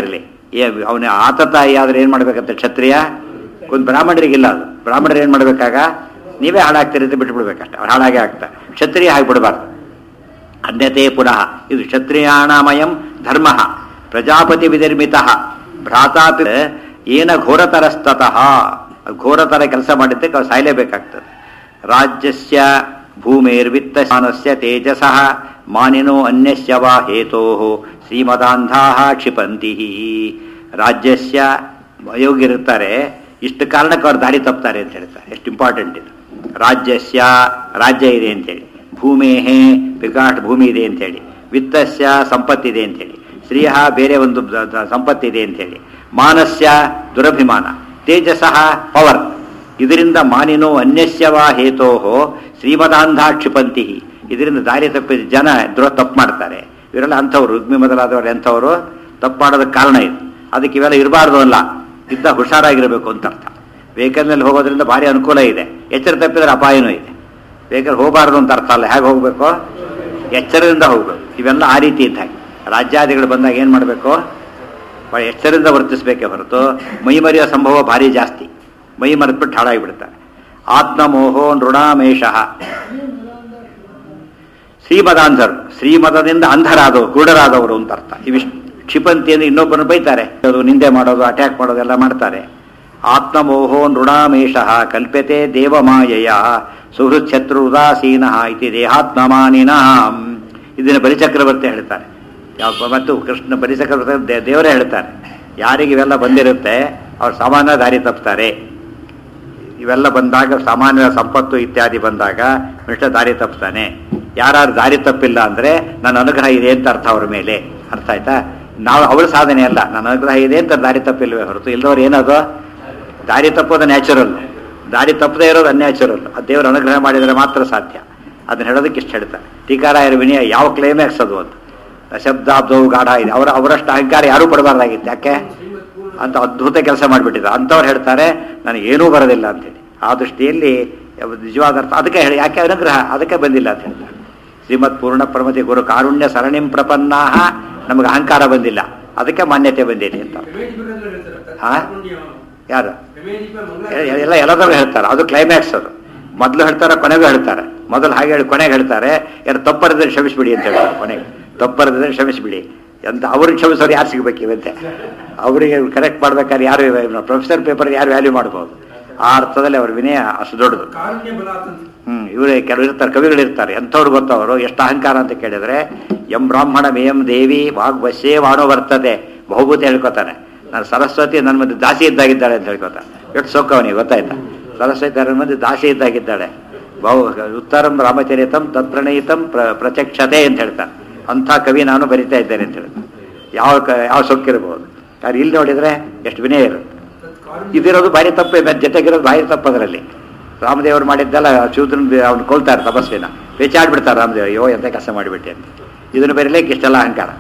ಏ ಅವನ ಆತತಾಯಿ ಆದ್ರೆ ಏನು ಮಾಡ್ಬೇಕಂತ ಕ್ಷತ್ರಿಯ ಒಂದು ಬ್ರಾಹ್ಮಣರಿಗಿಲ್ಲ ಅದು ಬ್ರಾಹ್ಮಣರು ಏನು ಮಾಡ್ಬೇಕಾಗ ನೀವೇ ಹಾಳಾಗ್ತೀರಿ ಅಂತ ಬಿಟ್ಬಿಡ್ಬೇಕಷ್ಟೆ ಅವ್ರು ಹಾಳಾಗೆ ಆಗ್ತಾರೆ ಕ್ಷತ್ರಿಯ ಹಾಗೆ ಅನ್ಯತೆ ಪುನಃ ಇದು ಕ್ಷತ್ರಿಯಾಣಮಯಂ ಧರ್ಮ ಪ್ರಜಾಪತಿ ವಿನಿರ್ಮಿತ ಭ್ರಾತಾಪಿ ಏನ ಘೋರತರಸ್ತತಃ ಘೋರತರ ಕೆಲಸ ಮಾಡಿದ್ದಕ್ಕೆ ಅವ್ರು ಸಾಯಲೇಬೇಕಾಗ್ತದೆ ರಾಜ್ಯಸ್ಯ ಭೂಮೇರ್ವಿತ್ತಮಾನಸ್ಯ ತೇಜಸಃ ಮಾನಿನೋ ಅನ್ಯಸ್ಯ ವಾ ಹೇತೋ ಶ್ರೀಮದಾಂಧಾ ಕ್ಷಿಪಂತಿ ರಾಜ್ಯಸ್ಯ ಅಯೋಗ್ಯರಿರ್ತಾರೆ ಇಷ್ಟು ಕಾರಣಕ್ಕೆ ಅವ್ರು ದಾರಿ ತಪ್ತಾರೆ ಅಂತ ಹೇಳ್ತಾರೆ ಎಷ್ಟು ಇಂಪಾರ್ಟೆಂಟ್ ಇದು ರಾಜ್ಯಸ್ಯ ರಾಜ್ಯ ಇದೆ ಅಂತೇಳಿ ಭೂಮೇಹೇ ವಿರಾಟ್ ಭೂಮಿ ಇದೆ ಅಂತೇಳಿ ವಿತ್ತಸ್ಯ ಸಂಪತ್ತಿದೆ ಅಂತೇಳಿ ಶ್ರೀಯ ಬೇರೆ ಒಂದು ದ- ದ- ಸಂಪತ್ತಿದೆ ಅಂತೇಳಿ ಮಾನಸ್ಯ ದುರಭಿಮಾನ ತೇಜಸಃ ಪವರ್ ಇದರಿಂದ ಮಾನಿನೋ ಅನ್ಯಸ್ಯವಾ ಹೇತೋ ಶ್ರೀಮದಾಂಧ ಕ್ಷಿಪಂತಿ ಇದರಿಂದ ದಾರಿ ತಪ್ಪಿದ ಜನ ದುರ ತಪ್ಪು ಮಾಡ್ತಾರೆ ಇವರೆಲ್ಲ ಅಂಥವ್ರು ರುಗ್ಮಿ ಮೊದಲಾದವರು ಎಂಥವರು ತಪ್ಪು ಮಾಡೋದಕ್ಕೆ ಕಾರಣ ಇದು ಅದಕ್ಕೆ ಇವೆಲ್ಲ ಇರಬಾರ್ದು ಅಲ್ಲ ಇದ್ದ ಹುಷಾರಾಗಿರಬೇಕು ಅಂತ ಅರ್ಥ ವೆಹಿಕಲ್ ಮೇಲೆ ಹೋಗೋದ್ರಿಂದ ಭಾರಿ ಅನುಕೂಲ ಇದೆ ಎಚ್ಚರ ತಪ್ಪಿದ್ರೆ ಅಪಾಯನೂ ಇದೆ ವೆಹಿಕಲ್ ಹೋಗಬಾರ್ದು ಅಂತ ಅರ್ಥ ಅಲ್ಲ ಹೇಗೆ ಹೋಗಬೇಕು ಎಚ್ಚರದಿಂದ ಹೋಗ್ಬೇಕು ಇವೆಲ್ಲ ಆ ರೀತಿ ಇದ್ದ ಹಾಗೆ ರಾಜ್ಯಾದಿಗಳು ಬಂದಾಗ ಏನು ಮಾಡಬೇಕು ಭಾಳ ಎಚ್ಚರದಿಂದ ವರ್ತಿಸಬೇಕೇ ಹೊರತು ಮೈ ಮರೆಯೋ ಸಂಭವ ಭಾರಿ ಜಾಸ್ತಿ ಮೈ ಮರೆತ್ಬಿಟ್ಟು ಹಾಳಾಗಿಬಿಡ್ತಾರೆ ಆತ್ಮಮೋಹೋ ನೃಣಾಮೇಷ ಶ್ರೀಮದಾಂಧರು ಶ್ರೀಮದದಿಂದ ಅಂಧರಾದವರು ಕುರುಡರಾದವರು ಅಂತ ಅರ್ಥ ಇವಿಷ್ಟು ಕ್ಷಿಪಂತಿ ಅಂದ್ರೆ ಇನ್ನೊಬ್ಬರನ್ನು ಬೈತಾರೆ ಅದು ನಿಂದೆ ಮಾಡೋದು ಅಟ್ಯಾಕ್ ಮಾಡೋದು ಎಲ್ಲ ಮಾಡ್ತಾರೆ ಆತ್ಮಮೋಹೋ ನೃಣಾಮೇಷ ಕಲ್ಪ್ಯತೆ ದೇವಮಾಯಯ ಸುಹೃತ್ ಶತ್ರು ಉದಾಸೀನ ಇತಿ ದೇಹಾತ್ಮಮಾನಿನ ಇದನ್ನು ಬಲಿಚಕ್ರವರ್ತಿ ಹೇಳ್ತಾರೆ ಯಾವ- ಮತ್ತು ಕೃಷ್ಣ ಬಲಿಚಕ್ರವರ್ತಿ ದೇ- ದೇವರೇ ಹೇಳ್ತಾರೆ ಯಾರಿಗೆ ಇವೆಲ್ಲ ಬಂದಿರುತ್ತೆ ಅವ್ರು ಸಾಮಾನ್ಯ ದಾರಿ ತಪ್ತಾರೆ ಇವೆಲ್ಲ ಬಂದಾಗ ಸಾಮಾನ್ಯ ಸಂಪತ್ತು ಇತ್ಯಾದಿ ಬಂದಾಗ ಮನುಷ್ಯ ದಾರಿ ತಪ್ಪಿಸ್ತಾನೆ ಯಾರು ದಾರಿ ತಪ್ಪಿಲ್ಲ ಅಂದ್ರೆ ನನ್ನ ಅನುಗ್ರಹ ಇದೆ ಅಂತ ಅರ್ಥ ಅವ್ರ ಮೇಲೆ ಅರ್ಥ ಆಯ್ತಾ ನಾವು ಅವಳ ಸಾಧನೆ ಅಲ್ಲ ನನ್ನ ಅನುಗ್ರಹ ಇದೆ ಅಂತ ದಾರಿ ತಪ್ಪಿಲ್ವೇ ಹೊರತು ಇಲ್ಲದವ್ರು ಏನದು ದಾರಿ ತಪ್ಪೋದು ನ್ಯಾಚುರಲ್ ದಾರಿ ತಪ್ಪದೇ ಇರೋದು ಅನ್ಯಾಚುರಲ್ ಅದು ದೇವರ ಅನುಗ್ರಹ ಮಾಡಿದರೆ ಮಾತ್ರ ಸಾಧ್ಯ ಅದನ್ನ ಹೇಳೋದಕ್ಕೆ ಇಷ್ಟ ಹೇಳ್ತಾರೆ ಟೀಕಾರಾಯರ ವಿನಯ ಯಾವ ಕ್ಲೈಮ್ಯಾಕ್ಸ್ ಅದು ಅಂತ ಶಬ್ದಾಬ್ದವು ಗಾಢ ಇದೆ ಅವರ ಅವರಷ್ಟು ಅಹಂಕಾರ ಯಾರೂ ಪಡಬಾರ್ದಾಗಿತ್ತು ಯಾಕೆ ಅಂತ ಅದ್ಭುತ ಕೆಲಸ ಮಾಡಿಬಿಟ್ಟಿದ್ದಾರೆ ಅಂಥವ್ರು ಹೇಳ್ತಾರೆ ನನಗೆ ಏನೂ ಬರೋದಿಲ್ಲ ಅಂತೇಳಿ ಆ ದೃಷ್ಟಿಯಲ್ಲಿ ನಿಜವಾದ ಅರ್ಥ ಅದಕ್ಕೆ ಹೇಳಿ ಯಾಕೆ ಅನುಗ್ರಹ ಅದಕ್ಕೆ ಬಂದಿಲ್ಲ ಅಂತ ಹೇಳ್ತಾರೆ ಶ್ರೀಮತ್ ಪೂರ್ಣ ಪ್ರಮತಿ ಗುರು ಕಾರುಣ್ಯ ಸರಣಿಂ ಪ್ರಪನ್ನಾಹ ನಮಗೆ ಅಹಂಕಾರ ಬಂದಿಲ್ಲ ಅದಕ್ಕೆ ಮಾನ್ಯತೆ ಬಂದಿದೆ ಅಂತ ಹಾ? ಯಾರು ಎ- ಎಲ್ಲ ಎಲ್ಲದರಲ್ಲೂ ಹೇಳ್ತಾರೆ ಅದು ಕ್ಲೈಮ್ಯಾಕ್ಸ್ ಅದು ಮೊದಲು ಹೇಳ್ತಾರೆ ಕೊನೆಗೂ ಹೇಳ್ತಾರೆ ಮೊದಲು ಹಾಗೆ ಹೇಳಿ ಕೊನೆಗೆ ಹೇಳ್ತಾರೆ ಯಾರು ತಪ್ಪರಿದ್ರೆ ಕ್ಷಮಿಸ್ಬಿಡಿ ಅಂತ ಹೇಳ್ತಾರೆ ಕೊನೆಗೆ ತಪ್ಪರಿದ್ರೆ ಕ್ಷಮಿಸ್ಬಿಡಿ ಅಂತ ಅವ್ರಿಗೆ ಕ್ಷಮಿಸೋರು ಯಾರು ಸಿಗ್ಬೇಕು ಇವತ್ತೆ ಅವರಿಗೆ ಕರೆಕ್ಟ್ ಮಾಡ್ಬೇಕಾದ್ರೆ ಯಾರು ಪ್ರೊಫೆಸರ್ ಪೇಪರ್ ಯಾರು ವ್ಯಾಲ್ಯೂ ಮಾಡ್ಬೋದು ಆ ಅರ್ಥದಲ್ಲಿ ಅವ್ರ ವಿನಯ ಅಷ್ಟು ದೊಡ್ಡದು ಕಾರುಣ್ಯ ಬಲ ಅಂತ ಹ್ಮ್ ಇವರೇ ಕೆಲವರು ಇರ್ತಾರೆ ಕವಿಗಳಿರ್ತಾರೆ ಎಂಥವ್ರು ಗೊತ್ತವರು ಎಷ್ಟು ಅಹಂಕಾರ ಅಂತ ಕೇಳಿದ್ರೆ ಎಂ ಬ್ರಾಹ್ಮಣ ಮೇಯಂ ದೇವಿ ವಾಗ್ವಶ್ಯೇ ವಾಣೋ ವರ್ತತೆ ಬಹುಭೂತಿ ಹೇಳ್ಕೊತಾನೆ ನಾನು ಸರಸ್ವತಿ ನನ್ನ ಮಧ್ಯೆ ದಾಸಿ ಇದ್ದಾಗಿದ್ದಾಳೆ ಅಂತ ಹೇಳ್ಕೊತಾನೆ ಎಷ್ಟು ಸೊಕ್ಕವನಿಗೆ ಗೊತ್ತಾಯ್ತಾ ಸರಸ್ವತಿ ನನ್ನ ಮಧ್ಯೆ ದಾಸಿ ಇದ್ದಾಗಿದ್ದಾಳೆ ಬಹು ಉತ್ತರಂ ರಾಮಚರಿತಂ ತತ್ಪ್ರಣಯಿತಂ ಪ್ರ ಪ್ರತ್ಯಕ್ಷತೆ ಅಂತ ಹೇಳ್ತಾನೆ ಅಂಥ ಕವಿ ನಾನು ಬರಿತಾ ಇದ್ದೇನೆ ಅಂತ ಹೇಳ್ತಾನೆ ಯಾವ ಕ ಯಾವ ಸೊಕ್ಕಿರ್ಬೋದು ಯಾರು ಇಲ್ಲಿ ನೋಡಿದ್ರೆ ಎಷ್ಟು ವಿನಯ ಇರುತ್ತೆ ತತ್ ಕಾರುಣ್ಯ ಇದಿರೋದು ಭಾರಿ ತಪ್ಪು ಮತ್ತೆ ಜೊತೆಗಿರೋದು ಭಾರಿ ತಪ್ಪು ಅದರಲ್ಲಿ ರಾಮದೇವರು ಮಾಡಿದ್ದೆಲ್ಲ ಶೂದ್ರನ್ ಅವ್ನು ಕೊಲ್ತಾರೆ ತಪಸ್ವಿನ ಬೇಚಾಡ್ಬಿಡ್ತಾರೆ ರಾಮದೇವ ಅಯ್ಯೋ ಎಂತ ಕೆಲಸ ಮಾಡಿಬಿಟ್ಟೆ ಅಂತ ಇದನ್ನು ಬರೀಲಿಕ್ಕೆ ಇಷ್ಟೆಲ್ಲ ಅಹಂಕಾರ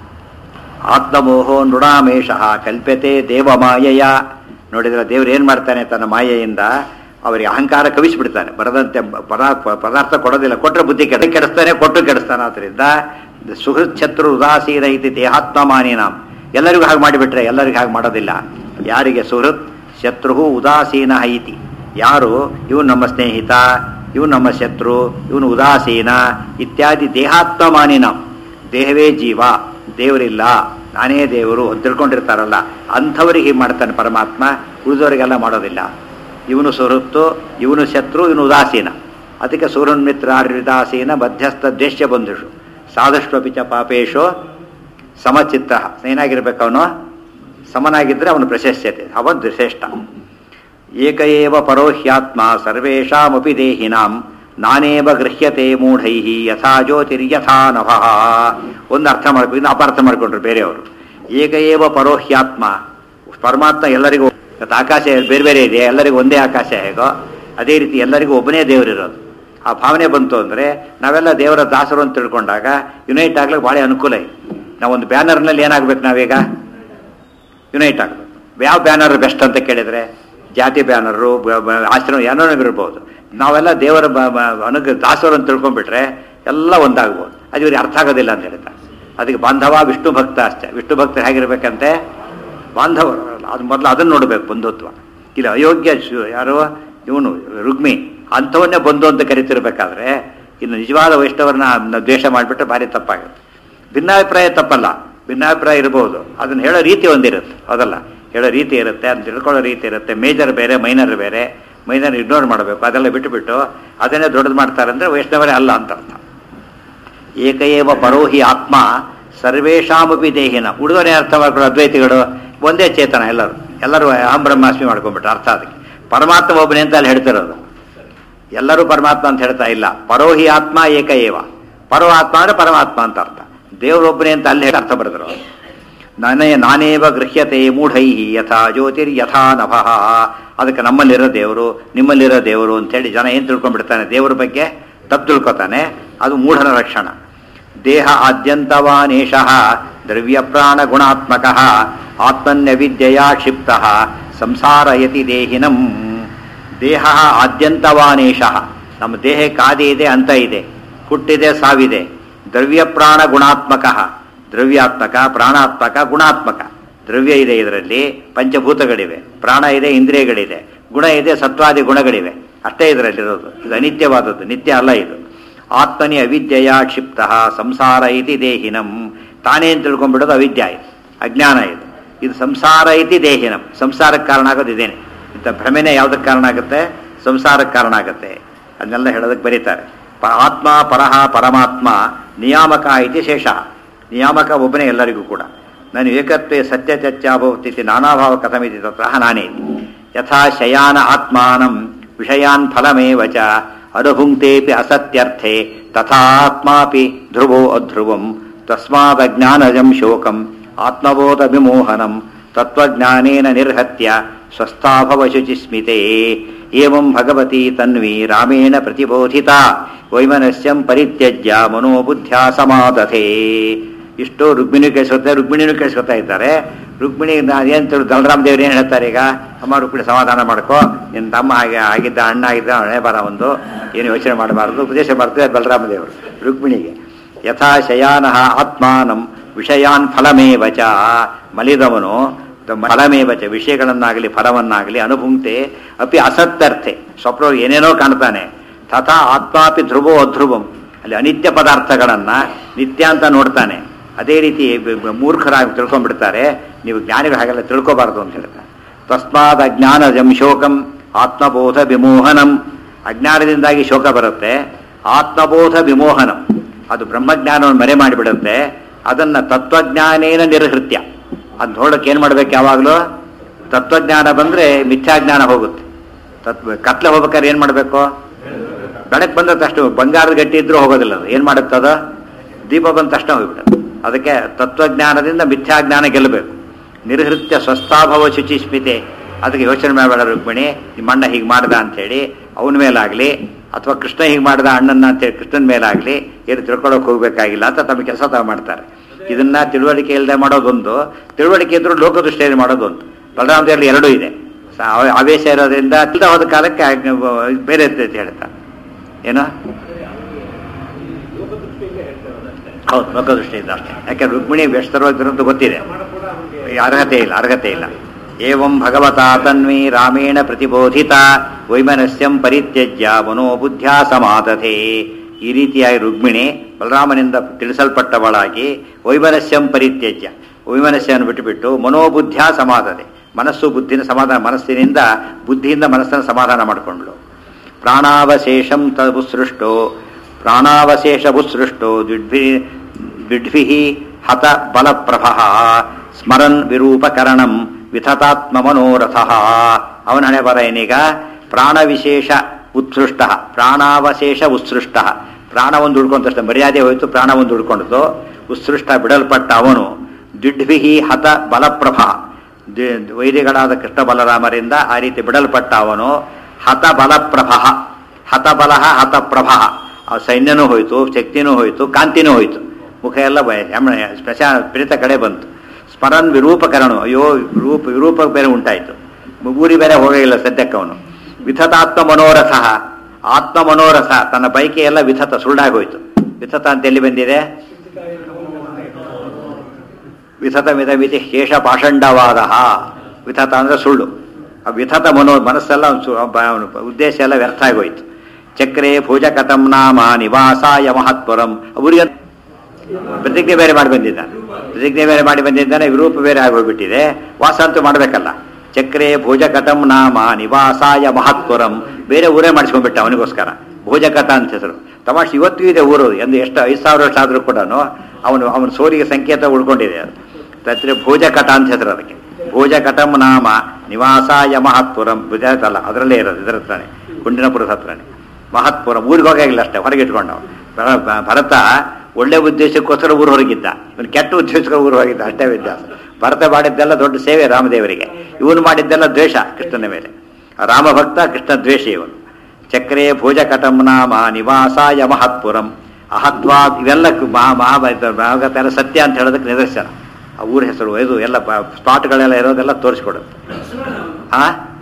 ಆತ್ಮಮೋಹೋ ನೃಣಾಮೇಷ ಕಲ್ಪ್ಯತೆ ದೇವಮಾಯಯ ನೋಡಿದ್ರೆ ದೇವ್ರು ಏನು ಮಾಡ್ತಾನೆ ತನ್ನ ಮಾಯೆಯಿಂದ ಅವರಿಗೆ ಅಹಂಕಾರ ಕವಿಸ್ಬಿಡ್ತಾನೆ ಬರದಂತೆ ಪದಾರ್ಥ ಪದಾರ್ಥ ಕೊಡೋದಿಲ್ಲ ಕೊಟ್ಟರೆ ಬುದ್ಧಿ ಕೆಡ ಕೆಡಿಸ್ತಾನೆ ಕೊಟ್ಟು ಕೆಡಿಸ್ತಾನೆ ಆದ್ದರಿಂದ ಸುಹೃತ್ ಶತ್ರು ಉದಾಸೀನ ಇತಿ ದೇಹಾತ್ಮಮಾನಿನಾಂ ಎಲ್ಲರಿಗೂ ಹಾಗೆ ಮಾಡಿಬಿಟ್ರೆ ಎಲ್ಲರಿಗೂ ಹಾಗೆ ಮಾಡೋದಿಲ್ಲ ಯಾರಿಗೆ ಸುಹೃತ್ ಶತ್ರು ಉದಾಸೀನ ಇತಿ ಯಾರು ಇವು ನಮ್ಮ ಸ್ನೇಹಿತ ಇವು ನಮ್ಮ ಶತ್ರು ಇವನು ಉದಾಸೀನ ಇತ್ಯಾದಿ ದೇಹಾತ್ಮಮಾನಿನಾಂ ದೇಹವೇ ಜೀವ ದೇವರಿಲ್ಲ ನಾನೇ ದೇವರು ಅಂತ ತಿಳ್ಕೊಂಡಿರ್ತಾರಲ್ಲ ಅಂಥವ್ರಿಗೆ ಹೀಗೆ ಮಾಡ್ತಾನೆ ಪರಮಾತ್ಮ ಉಳಿದವರಿಗೆಲ್ಲ ಮಾಡೋದಿಲ್ಲ ಇವನು ಸುಹೃತ್ತು ಇವನು ಶತ್ರು ಇವನು ಉದಾಸೀನ ಅದಕ್ಕೆ ಸೂರ್ಯನ್ಮಿತ್ರ ಉದಾಸೀನ ಮಧ್ಯಸ್ಥ ದ್ವೇಷ್ಯ ಬಂಧುಷು ಸಾಧುಷ್ವಪಿ ಚ ಪಾಪೇಶು ಸಮಚಿತ್ತ ಏನಾಗಿರ್ಬೇಕು ಅವನು ಸಮನಾಗಿದ್ದರೆ ಅವನು ಪ್ರಶಸ್ಯತೆ ಅವನು ಶ್ರೇಷ್ಠ ಏಕ ಏವ ಪರೋಹ್ಯಾತ್ಮ ಸರ್ವೇಷಾಮಪಿ ದೇಹಿನಾಂ ನಾನೇವ ಗೃಹ್ಯತೆ ಮೂಢೈ ಯಥಾ ಜ್ಯೋತಿರ್ಯಥಾ ನಭಃ ಒಂದು ಅರ್ಥ ಮಾಡ್ಕೊಂಡು ಇನ್ನು ಅಪಾರ್ಥ ಮಾಡ್ಕೊಂಡ್ರು ಬೇರೆಯವರು ಏಕ ಏವ ಪರೋಹ್ಯಾತ್ಮ ಪರಮಾತ್ಮ ಎಲ್ಲರಿಗೂ ಇವತ್ತು ಆಕಾಶ ಬೇರೆ ಬೇರೆ ಇದೆ ಎಲ್ಲರಿಗೂ ಒಂದೇ ಆಕಾಶ ಹೇಗೋ ಅದೇ ರೀತಿ ಎಲ್ಲರಿಗೂ ಒಬ್ಬನೇ ದೇವರಿರೋದು ಆ ಭಾವನೆ ಬಂತು ಅಂದರೆ ನಾವೆಲ್ಲ ದೇವರ ದಾಸರು ಅಂತ ತಿಳ್ಕೊಂಡಾಗ ಯುನೈಟ್ ಆಗ್ಲಿಕ್ಕೆ ಭಾಳ ಅನುಕೂಲ ಇದೆ ನಾವೊಂದು ಬ್ಯಾನರ್ನಲ್ಲಿ ಏನಾಗ್ಬೇಕು ನಾವೀಗ ಯುನೈಟ್ ಆಗಬೇಕು ಯಾವ ಬ್ಯಾನರ್ ಬೆಸ್ಟ್ ಅಂತ ಕೇಳಿದರೆ ಜಾತಿ ಬ್ಯಾನರು ಬ- ಬ- ಆಶ್ರಮ ಏನೋ ಇರ್ಬೋದು ನಾವೆಲ್ಲ ದೇವರ ಬ- ಬ- ಅನುಗ್ರಹ ದಾಸರು ಅಂತ ತಿಳ್ಕೊಂಡ್ಬಿಟ್ರೆ ಎಲ್ಲ ಒಂದಾಗ್ಬೋದು ಅದು ಇವ್ರಿಗೆ ಅರ್ಥ ಆಗೋದಿಲ್ಲ ಅಂತ ಹೇಳ್ತಾರೆ ಅದಕ್ಕೆ ಬಾಂಧವ ವಿಷ್ಣು ಭಕ್ತ ಅಷ್ಟೇ ವಿಷ್ಣು ಭಕ್ತರು ಹೇಗಿರ್ಬೇಕಂತೆ ಬಾಂಧವರು ಅದು ಮೊದಲು ಅದನ್ನು ನೋಡಬೇಕು ಬಂಧುತ್ವ ಇಲ್ಲ ಅಯೋಗ್ಯ ಶು- ಯಾರು ಇವನು ರುಗ್ಮಿ ಅಂಥವನ್ನೇ ಬಂಧು ಅಂತ ಕರಿತಿರ್ಬೇಕಾದ್ರೆ ಇನ್ನು ನಿಜವಾದ ವೈಷ್ಣವರನ್ನ ನ- ದ್ವೇಷ ಮಾಡಿಬಿಟ್ರೆ ಭಾರಿ ತಪ್ಪಾಗುತ್ತೆ ಭಿನ್ನಾಭಿಪ್ರಾಯ ತಪ್ಪಲ್ಲ ಭಿನ್ನಾಭಿಪ್ರಾಯ ಇರಬಹುದು ಅದನ್ನು ಹೇಳೋ ರೀತಿ ಒಂದಿರುತ್ತೆ ಅದಲ್ಲ ಹೇಳೋ ರೀತಿ ಇರುತ್ತೆ ಅದನ್ನ ತಿಳ್ಕೊಳ್ಳೋ ರೀತಿ ಇರುತ್ತೆ ಮೇಜರ್ ಬೇರೆ ಮೈನರ್ ಬೇರೆ ಮೈನರ್ ಇಗ್ನೋರ್ ಮಾಡಬೇಕು ಅದೆಲ್ಲ ಬಿಟ್ಟುಬಿಟ್ಟು ಅದನ್ನೇ ದೊಡ್ಡದು ಮಾಡ್ತಾರೆ ಅಂದರೆ ವೈಷ್ಣವರೇ ಅಲ್ಲ ಅಂತ ಅರ್ಥ ಏಕಏವ ಪರೋಹಿ ಆತ್ಮ ಸರ್ವೇಷಾಮಪಿ ದೇಹಿನ ಹುಡುಗನೇ ಅರ್ಥ ಮಾಡ್ಕೊಳ್ಳೋ ಅದ್ವೈತಿಗಳು ಒಂದೇ ಚೇತನ ಎಲ್ಲರೂ ಎಲ್ಲರೂ ಅಹಂ ಬ್ರಹ್ಮಾಸ್ಮಿ ಮಾಡ್ಕೊಂಡ್ಬಿಟ್ರೆ ಅರ್ಥ ಅದಕ್ಕೆ ಪರಮಾತ್ಮ ಒಬ್ಬನೇ ಅಂತ ಅಲ್ಲಿ ಹೇಳ್ತಿರೋದು ಎಲ್ಲರೂ ಪರಮಾತ್ಮ ಅಂತ ಹೇಳ್ತಾ ಇಲ್ಲ ಪರೋಹಿ ಆತ್ಮ ಏಕ ಏವ ಪರೋ ಆತ್ಮ ಅಂದ್ರೆ ಪರಮಾತ್ಮ ಅಂತ ಅರ್ಥ ದೇವರೊಬ್ಬನೇ ಅಂತ ಅಲ್ಲಿ ಹೇಳಿ ಅರ್ಥ ಬರೆದ್ರು ನಾನೇ ನಾನೇವ ಗೃಹ್ಯತೆ ಮೂಢೈ ಯಥಾ ಜ್ಯೋತಿರ್ ಯಥಾ ನಭಃ ಅದಕ್ಕೆ ನಮ್ಮಲ್ಲಿರೋ ದೇವರು ನಿಮ್ಮಲ್ಲಿರೋ ದೇವರು ಅಂತೇಳಿ ಜನ ಏನು ತಿಳ್ಕೊಂಡ್ಬಿಡ್ತಾನೆ ದೇವರ ಬಗ್ಗೆ ತಪ್ಪು ತಿಳ್ಕೊತಾನೆ ಅದು ಮೂಢನ ಲಕ್ಷಣ ದೇಹ ಆದ್ಯಂತವಾನೇಶ ದ್ರವ್ಯ ಪ್ರಾಣ ಗುಣಾತ್ಮಕ ಆತ್ಮನ್ಯವಿದ್ಯೆಯ ಕ್ಷಿಪ್ತ ಸಂಸಾರಯತಿ ದೇಹಿನಂ ದೇಹ ಆದ್ಯಂತವಾನೇಶ ನಮ್ಮ ದೇಹಕ್ಕೆ ಆದಿ ಇದೆ ಅಂತ ಇದೆ ಹುಟ್ಟಿದೆ ಸಾವಿದೆ ದ್ರವ್ಯ ಪ್ರಾಣ ಗುಣಾತ್ಮಕ ದ್ರವ್ಯಾತ್ಮಕ ಪ್ರಾಣಾತ್ಮಕ ಗುಣಾತ್ಮಕ ದ್ರವ್ಯ ಇದೆ ಇದರಲ್ಲಿ ಪಂಚಭೂತಗಳಿವೆ ಪ್ರಾಣ ಇದೆ ಇಂದ್ರಿಯಗಳಿದೆ ಗುಣ ಇದೆ ಸತ್ವಾದಿ ಗುಣಗಳಿವೆ ಅಷ್ಟೇ ಇದರಲ್ಲಿರೋದು ಇದು ಅನಿತ್ಯವಾದದ್ದು ನಿತ್ಯ ಅಲ್ಲ ಇದು ಆತ್ಮನಿ ಅವಿದ್ಯೆಯ ಕ್ಷಿಪ್ತ ಸಂಸಾರ ಇತಿ ದೇಹಿನಂ ತಾನೇ ಅಂತ ತಿಳ್ಕೊಂಡ್ಬಿಡೋದು ಅವಿದ್ಯ ಇದು ಅಜ್ಞಾನ ಇದು ಇದು ಸಂಸಾರ ಇತಿ ದೇಹಿನಂ ಸಂಸಾರಕ್ಕೆ ಕಾರಣ ಆಗೋದು ಇದೇನೆ ಇಂಥ ಭ್ರಮೆನೇ ಯಾವುದಕ್ಕೆ ಕಾರಣ ಆಗುತ್ತೆ ಸಂಸಾರಕ್ಕೆ ಕಾರಣ ಆಗುತ್ತೆ ಅದನ್ನೆಲ್ಲ ಹೇಳೋದಕ್ಕೆ ಬರೀತಾರೆ ಪ ಆತ್ಮ ಪರಹ ಪರಮಾತ್ಮ ನಿಯಾಮಕ ಇತಿ ಶೇಷ ನಿಯಾಮಕ ಒಬ್ಬನೇ ಎಲ್ಲರಿಗೂ ಕೂಡ ನಾನು ಏಕತ್ವೇ ಸತ್ಯ ಚರ್ಚಾಭವತಿ ನಾನಾಭಾವ ಕಥಮಿತಿ ತತ್ರ ನಾನೇ ಯಥಾ ಶಯಾನ ಆತ್ಮಾನಂ ವಿಷಯಾನ್ ಫಲಮೇವ ಚ ಅನುಭುಂಕ್ತೇಪಿ ಅಸತ್ಯರ್ಥೆ ತಥಾತ್ಮಾಪಿ ಧ್ರುವೋ ಅಧ್ರುವಂ ತಸ್ಮಾದಜ್ಞಾನಜಂ ಶೋಕಂ ಆತ್ಮಬೋಧ ವಿಮೋಹನಂ ತತ್ವಜ್ಞಾನೇನ ನಿರ್ಹತ್ಯ ಸ್ವಸ್ಥಾಭವ ಶುಚಿಸ್ಮಿತೆ ಏವಂ ಭಗವತಿ ತನ್ವಿ ರಾಮೇಣ ಪ್ರತಿಬೋಧಿತಾ ವೈಮನಸ್ಯಂ ಪರಿತ್ಯಜ್ಯ ಮನೋಬುದ್ಧ್ಯಾ ಸಮಾದಥೆ ಇಷ್ಟು ರುಕ್ಮಿಣಿ ಕೇಳಿಸ್ಕೊತಾರೆ ರುಕ್ಮಿಣಿನೂ ಕೇಳಿಸ್ಕೊತಾ ಇದ್ದಾರೆ ರುಕ್ಮಿಣಿ ಏನು ತಿಳಿ ಬಲರಾಮ ದೇವ್ರು ಏನು ಹೇಳ್ತಾರೆ ಈಗ ಅಮ್ಮ ರುಕ್ಮಿಣಿ ಸಮಾಧಾನ ಮಾಡ್ಕೋ ನಿನ್ನ ತಮ್ಮ ಹಾಗೆ ಆಗಿದ್ದ ಅಣ್ಣ ಆಗಿದ್ದ ಹಣೆ ಬರ ಒಂದು ಏನು ಯೋಚನೆ ಮಾಡಬಾರ್ದು ಉಪದೇಶ ಮಾಡ್ತಾರೆ ಬಲರಾಮ ದೇವರು ರುಕ್ಮಿಣಿಗೆ ಯಥಾ ಶಯಾನ ಆತ್ಮಾನಂ ವಿಷಯಾನ್ ಫಲಮೇವ ಚ ಮಲಿದವನು ತ- ಫಲಮೇವ ಚ ವಿಷಯಗಳನ್ನಾಗಲಿ ಫಲವನ್ನಾಗಲಿ ಅನುಭುಂಕ್ತೆ ಅಪಿ ಅಸತ್ಯರ್ಥೆ ಸ್ವಪ್ನ ಏನೇನೋ ಕಾಣ್ತಾನೆ ತಥಾ ಆತ್ಮಾಪಿ ಧ್ರುವೋ ಅಧ್ರುವಂ ಅಲ್ಲಿ ಅನಿತ್ಯ ಪದಾರ್ಥಗಳನ್ನ ನಿತ್ಯ ಅಂತ ನೋಡ್ತಾನೆ ಅದೇ ರೀತಿ ಬ- ಬ- ಮೂರ್ಖರಾಗಿ ತಿಳ್ಕೊಂಡ್ಬಿಡ್ತಾರೆ ನೀವು ಜ್ಞಾನಿಗಳು ಹಾಗೆಲ್ಲ ತಿಳ್ಕೋಬಾರ್ದು ಅಂತ ಹೇಳ್ತಾರೆ ತಸ್ಮಾದ್ ಅಜ್ಞಾನಜಂ ಶೋಕಂ ಆತ್ಮಬೋಧ ವಿಮೋಹನಂ ಅಜ್ಞಾನದಿಂದಾಗಿ ಶೋಕ ಬರುತ್ತೆ ಆತ್ಮಬೋಧ ವಿಮೋಹನಂ ಅದು ಬ್ರಹ್ಮಜ್ಞಾನವನ್ನು ಮರೆ ಮಾಡಿಬಿಡುತ್ತೆ ಅದನ್ನ ತತ್ವಜ್ಞಾನೇನ ನಿರ್ಹೃತ್ಯ ಅದು ನೋಡಕ್ಕೆ ಏನು ಮಾಡ್ಬೇಕು ಯಾವಾಗಲೂ ತತ್ವಜ್ಞಾನ ಬಂದ್ರೆ ಮಿಥ್ಯಾಜ್ಞಾನ ಹೋಗುತ್ತೆ ತತ್ವ ಕತ್ಲೆ ಹೋಗ್ಬೇಕಾದ್ರೆ ಏನು ಮಾಡಬೇಕು ಬೆಳಕು ಬಂದ ತಕ್ಷಣ ಬಂಗಾರದ ಗಟ್ಟಿ ಇದ್ರೂ ಹೋಗೋದಿಲ್ಲ ಅದು ಏನು ಮಾಡುತ್ತದ ದೀಪ ಬಂದ ತಕ್ಷಣ ಹೋಗ್ಬಿಡುತ್ತೆ ಅದಕ್ಕೆ ತತ್ವಜ್ಞಾನದಿಂದ ಮಿಥ್ಯಾಜ್ಞಾನ ಗೆಲ್ಲಬೇಕು ನಿರ್ಹೃತ್ಯ ಸ್ವಸ್ಥಾಭವ ಶುಚಿಸ್ಮಿತೆ ಅದಕ್ಕೆ ಯೋಚನೆ ಮಾಡಬೇಡ ರುಕ್ಮಿಣಿ ನಿಮ್ಮ ಅಣ್ಣ ಹೀಗೆ ಮಾಡ್ದ ಅಂತೇಳಿ ಅವನ ಮೇಲಾಗಲಿ ಅಥವಾ ಕೃಷ್ಣ ಹೀಗೆ ಮಾಡ್ದ ಅಣ್ಣನ ಅಂತೇಳಿ ಕೃಷ್ಣನ ಮೇಲಾಗಲಿ ಏನು ತಿಳ್ಕೊಳ್ಳೋಕೆ ಹೋಗ್ಬೇಕಾಗಿಲ್ಲ ಅಂತ ತಮ್ಮ ಕೆಲಸ ತಾವು ಮಾಡ್ತಾರೆ ಇದನ್ನ ತಿಳುವಳಿಕೆ ಇಲ್ಲದೆ ಮಾಡೋದೊಂದು ತಿಳುವಳಿಕೆ ಇದ್ರೂ ಲೋಕದೃಷ್ಟಿಯಲ್ಲಿ ಮಾಡೋದೊಂದು ಬಲರಾಮದೇವರಲ್ಲಿ ಎರಡೂ ಇದೆ ಸ- ಆವ- ಆವೇಶ ಇರೋದ್ರಿಂದ ತಿಳ್ದ ಹೋದ ಕಾಲಕ್ಕೆ ಆಜ್ಞೆ ಬ- ಬೇರೆ ಇರ್ತೈತೆ ಹೇಳ್ತಾರೆ ಏನೋ ಹೌದು ಲೋಕದೃಷ್ಟಿಯಿಂದ ಅಷ್ಟೇ ಯಾಕೆ ರುಕ್ಮಿಣಿ ವ್ಯಸ್ತರೋಗಿದ್ರು ಅಂತ ಗೊತ್ತಿದೆ ಈ ಅರ್ಹತೆ ಇಲ್ಲ ಅರ್ಹತೆ ಇಲ್ಲ ಏವಂ ಭಗವತಾ ತನ್ವಿ ರಾಮೇಣ ಪ್ರತಿಬೋಧಿತ ವೈಮನಸ್ಯಂ ಪರಿತ್ಯಜ್ಯ ಮನೋಬುದ್ಧ್ಯಾ ಸಮಾದತೆ ಈ ರೀತಿಯಾಗಿ ರುಕ್ಮಿಣಿ ಬಲರಾಮನಿಂದ ತಿಳಿಸಲ್ಪಟ್ಟವಳಾಗಿ ವೈಮನಸ್ಯಂ ಪರಿತ್ಯಜ್ಯ ವೈಮನಸ್ಯವನ್ನು ಬಿಟ್ಟುಬಿಟ್ಟು ಮನೋಬುದ್ಧ್ಯಾ ಸಮಾದತೆ ಮನಸ್ಸು ಬುದ್ಧಿನ ಸಮಾಧಾನ ಮನಸ್ಸಿನಿಂದ ಬುದ್ಧಿಯಿಂದ ಮನಸ್ಸನ್ನು ಸಮಾಧಾನ ಮಾಡಿಕೊಂಡ್ಳು ಪ್ರಾಣಾವಶೇಷಂ ತದುಸೃಷ್ಟೋ ಪ್ರಾಣಾವಶೇಷವುಸೃಷ್ಟೋ ದ್ವಿಡ್ಭಿ ದ್ವಿಡ್ಭಿ ಹತ ಬಲಪ್ರಭ ಸ್ಮರನ್ ವಿರೂಪಕರಣಂ ವಿಥತಾತ್ಮ ಮನೋರಥ ಅವನ ಹಣೆ ಬರ ಏನೀಗ ಪ್ರಾಣವಿಶೇಷ ಉತ್ಸೃಷ್ಟ ಪ್ರಾಣಾವಶೇಷ ಉತ್ಸೃಷ್ಟ ಪ್ರಾಣ ಒಂದು ಉಳ್ಕೊಂಡಷ್ಟು ಮರ್ಯಾದೆ ಹೋಯಿತು ಪ್ರಾಣ ಒಂದು ಉಳ್ಕೊಂಡದ್ದು ಉತ್ಸೃಷ್ಟ ಬಿಡಲ್ಪಟ್ಟ ಅವನು ದ್ವಿಡ್ಭಿ ಹತ ಬಲಪ್ರಭ ದಿ- ವೈರಿಗಳಾದ ಕೃಷ್ಣ ಬಲರಾಮರಿಂದ ಆ ರೀತಿ ಬಿಡಲ್ಪಟ್ಟ ಅವನು ಹತ ಬಲಪ್ರಭ ಹತಬಲ ಹತಪ್ರಭ ಆ ಸೈನ್ಯನೂ ಹೋಯ್ತು ಶಕ್ತಿನೂ ಹೋಯ್ತು ಕಾಂತಿನೂ ಹೋಯ್ತು ಮುಖ ಎಲ್ಲ ಬಯ ಸ್ಪೆಷ ಪ್ರೇತ ಕಡೆ ಬಂತು ಸ್ಮರನ್ ವಿರೂಪಕರಣ ಅಯ್ಯೋ ರೂಪ ವಿರೂಪ ಬೇರೆ ಉಂಟಾಯಿತು ಊರಿ ಬೇರೆ ಹೋಗಿಲ್ಲ ಸದ್ಯಕ್ಕೆ ಅವನು ವಿಥತಾತ್ಮ ಮನೋರಥ ಆತ್ಮ ಮನೋರಥ ತನ್ನ ಬೈಕೆ ಎಲ್ಲ ವಿಥತ ಸುಳ್ಳಾಗೋಯ್ತು ವಿಥತ ಅಂತ ಎಲ್ಲಿ ಬಂದಿದೆ ವಿಥತ ವಿಥತಮಿದಮಿತಿ ಶೇಷ ಪಾಷಂಡವಾದ ವಿಥತ ಅಂದರೆ ಸುಳ್ಳು ಆ ವಿಥತ ಮನೋ ಮನಸ್ಸೆಲ್ಲ ಅವ್ನ್ ಸು- ಬ- ಅವ್ನ ಉದ್ದೇಶ ಎಲ್ಲ ವ್ಯರ್ಥ ಆಗೋಯ್ತು ಚಕ್ರೆ ಭೋಜಕತಂ ನಾಮ ನಿವಾಸಾಯ ಮಹತ್ವರಂ ಅವರಿಗೆ ಪ್ರತಿಜ್ಞೆ ಬೇರೆ ಮಾಡಿ ಬಂದಿದ್ದಾನೆ ಪ್ರತಿಜ್ಞೆ ಬೇರೆ ಮಾಡಿ ಬಂದಿದ್ದಾನೆ ವಿರೂಪ ಬೇರೆ ಆಗೋಗ್ಬಿಟ್ಟಿದೆ ವಾಸ ಅಂತೂ ಮಾಡಬೇಕಲ್ಲ ಚಕ್ರೆ ಭೋಜಕತಂ ನಾಮ ನಿವಾಸಾಯ ಮಹತ್ವರಂ ಬೇರೆ ಊರೇ ಮಾಡಿಸ್ಕೊಂಡ್ಬಿಟ್ಟ ಅವನಿಗೋಸ್ಕರ ಭೋಜಕತ ಅಂತ ಹೆಸರು ತಮಾಷೆ ಇವತ್ತಿಗೂ ಇದೆ ಊರು ಎಂದು ಎಷ್ಟು ಐದು ಸಾವಿರ ವರ್ಷ ಆದರೂ ಕೂಡ ಅವನು ಅವನ ಸೋಲಿಗೆ ಸಂಕೇತ ಉಳ್ಕೊಂಡಿದೆ ಅದು ತತ್ರ ಭೋಜಕಟ ಅಂತ ಹೆಸರು ಅದಕ್ಕೆ ಭೋಜಕಟಂ ನಾಮ ನಿವಾಸಾಯ ಮಹತ್ಪುರಂ ಗುಜರಾತ್ ಅಲ್ಲ ಅದರಲ್ಲೇ ಇರೋದು ಇದರ ಹತ್ರನೇ ಕುಂಡಿನಪುರದ ಹತ್ರನೇ ಮಹತ್ಪುರಂ ಊರಿಗೆ ಹೋಗಾಗಿಲ್ಲ ಅಷ್ಟೇ ಹೊರಗೆ ಇಟ್ಕೊಂಡವ ಭರ- ಭ- ಭರತ ಒಳ್ಳೆ ಉದ್ದೇಶಕ್ಕೋಸ್ಕರ ಊರು ಹೊರಗಿದ್ದ ಇವನು ಕೆಟ್ಟ ಉದ್ದೇಶಕ್ಕೋಸ್ಕರ ಊರು ಹೋಗಿದ್ದ ಅಷ್ಟೇ ವ್ಯತ್ಯಾಸ ಭರತ ಮಾಡಿದ್ದೆಲ್ಲ ದೊಡ್ಡ ಸೇವೆ ರಾಮದೇವರಿಗೆ ಇವನು ಮಾಡಿದ್ದೆಲ್ಲ ದ್ವೇಷ ಕೃಷ್ಣನ ಮೇಲೆ ರಾಮಭಕ್ತ ಕೃಷ್ಣ ದ್ವೇಷ ಇವನು ಚಕ್ರೇ ಭೋಜಕಟಂ ನಾಮ ನಿವಾಸಾಯ ಮಹತ್ಪುರಂ ಅಹತ್ವಾ ಇವೆಲ್ಲ ಕು- ಮಹಾ ಮಹಾಭಾರತ ಭಾಗವತ ಎಲ್ಲ ಸತ್ಯ ಅಂತ ಹೇಳೋದಕ್ಕೆ ನಿದರ್ಶನ ಆ ಊರ ಹೆಸರು ಇದು ಎಲ್ಲ ಸ್ಪಾಟ್ಗಳೆಲ್ಲ ಇರೋದೆಲ್ಲ ತೋರಿಸ್ಕೊಡುತ್ತೆ ಹಾ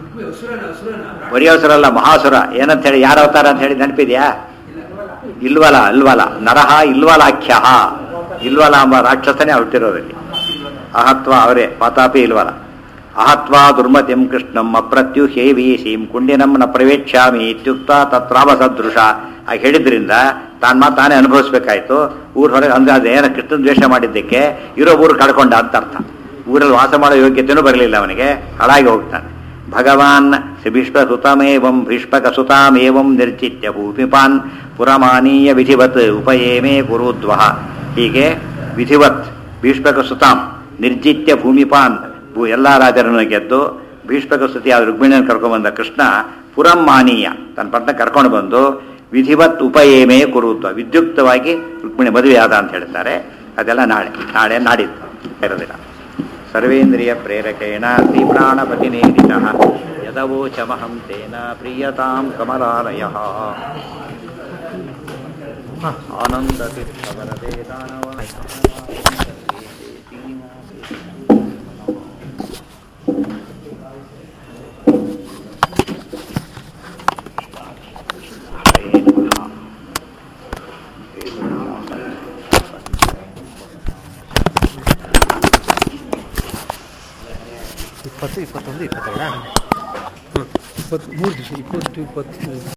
ಬರೀ ಅವಸರಲ್ಲ ಮಹಾಸುರ ಏನಂತ ಹೇಳಿ ಯಾರ ಅವತಾರ ಅಂತ ಹೇಳಿ ನೆನಪಿದ್ಯಾ ಇಲ್ವಲ ಇಲ್ವಲ ನರಹ ಇಲ್ವಲಾಖ್ಯ ಇಲ್ವಲ ಎಂಬ ರಾಕ್ಷಸನೇ ಹುಟ್ಟಿರೋದಲ್ಲಿ ಅಹತ್ವ ಅವರೇ ಪಾತಾಪಿ ಇಲ್ವಲ ಅಹತ್ವಾ ದುರ್ಮತಿಂ ಕೃಷ್ಣಂ ಅಪ್ರತ್ಯುಹೇವೀಸೀಂ ಕುಂಡಿನಂ ನ ಪ್ರವೇಶ್ಯಾಮಿ ಇತ್ಯುಕ್ತ ತತ್ರಾವಸದೃಶ ಆ ಹೇಳಿದ್ರಿಂದ ತಾನ್ ಮಾತು ತಾನೇ ಅನುಭವಿಸ್ಬೇಕಾಯ್ತು ಊರ್ ಹೊರಗೆ ಅಂದ್ರೆ ಅದೇನ ಕೃಷ್ಣನ್ ದ್ವೇಷ ಮಾಡಿದ್ದಕ್ಕೆ ಇರೋ ಊರು ಕಳ್ಕೊಂಡ ಅಂತ ಅರ್ಥ ಊರಲ್ಲಿ ವಾಸ ಮಾಡೋ ಯೋಗ್ಯತೆನೂ ಬರಲಿಲ್ಲ ಅವನಿಗೆ ಹಾಳಾಗಿ ಹೋಗ್ತಾನೆ ಭಗವಾನ್ ಭೀಷ್ಮಸುತಮೇವಂ ಭೀಷ್ಮಕಸುತಾಮೇವಂ ನಿರ್ಚಿತ್ಯ ಭೂಮಿಪಾನ್ ಪುರಮಾನೀಯ ವಿಧಿವತ್ ಉಪಯೇಮೇ ಕುರುದ್ವಹ ಹೀಗೆ ವಿಧಿವತ್ ಭೀಷ್ಮಕಸುತಾಂ ನಿರ್ಜಿತ್ಯ ಭೂಮಿಪಾನ್ ಭೂ- ಎಲ್ಲಾ ರಾಜರನ್ನು ಗೆದ್ದು ಭೀಷ್ಮಕಸುತಿ ಆ ರುಕ್ಮಿಣಿಯನ್ನು ಕರ್ಕೊಂಡ್ಬಂದ ಕೃಷ್ಣ ಪುರಂ ಮಾನೀಯ ತನ್ನ ಪಟ್ಟ ಕರ್ಕೊಂಡು ಬಂದು ವಿಧಿವತ್ ಉಪಯೇಮೇ ಕುರುದ್ವ ವಿದ್ಯುಕ್ತವಾಗಿ ರುಕ್ಮಿಣಿ ಮದುವೆ ಆದ ಅಂತ ಹೇಳ್ತಾರೆ ಅದೆಲ್ಲ ನಾಳೆ ನಾಳೆ ನಾಡಿದ್ದು ಇರೋದಿಲ್ಲ ಸರ್ವೇಂದ್ರಿಯ ಪ್ರೇರಕೇಣ ಶ್ರೀಪ್ರಾಣಪತಿನೇರಿತ ಯದವೋಚಮಹಂ ತೇನ ಪ್ರೀಯತಾಂ ಕಮಲಾಲಯ ಆನಂದತೀರ್ಥವರದೇ ದಾನವ ಇಪ್ಪತ್ತು ಇಪ್ಪತ್ತೊಂದು ಇಪ್ಪತ್ತೆರಡ ಇಪ್ಪತ್ತ್ಮೂರು ದಿವಸ ಇಪ್ಪತ್ತು ಇಪ್ಪತ್ತು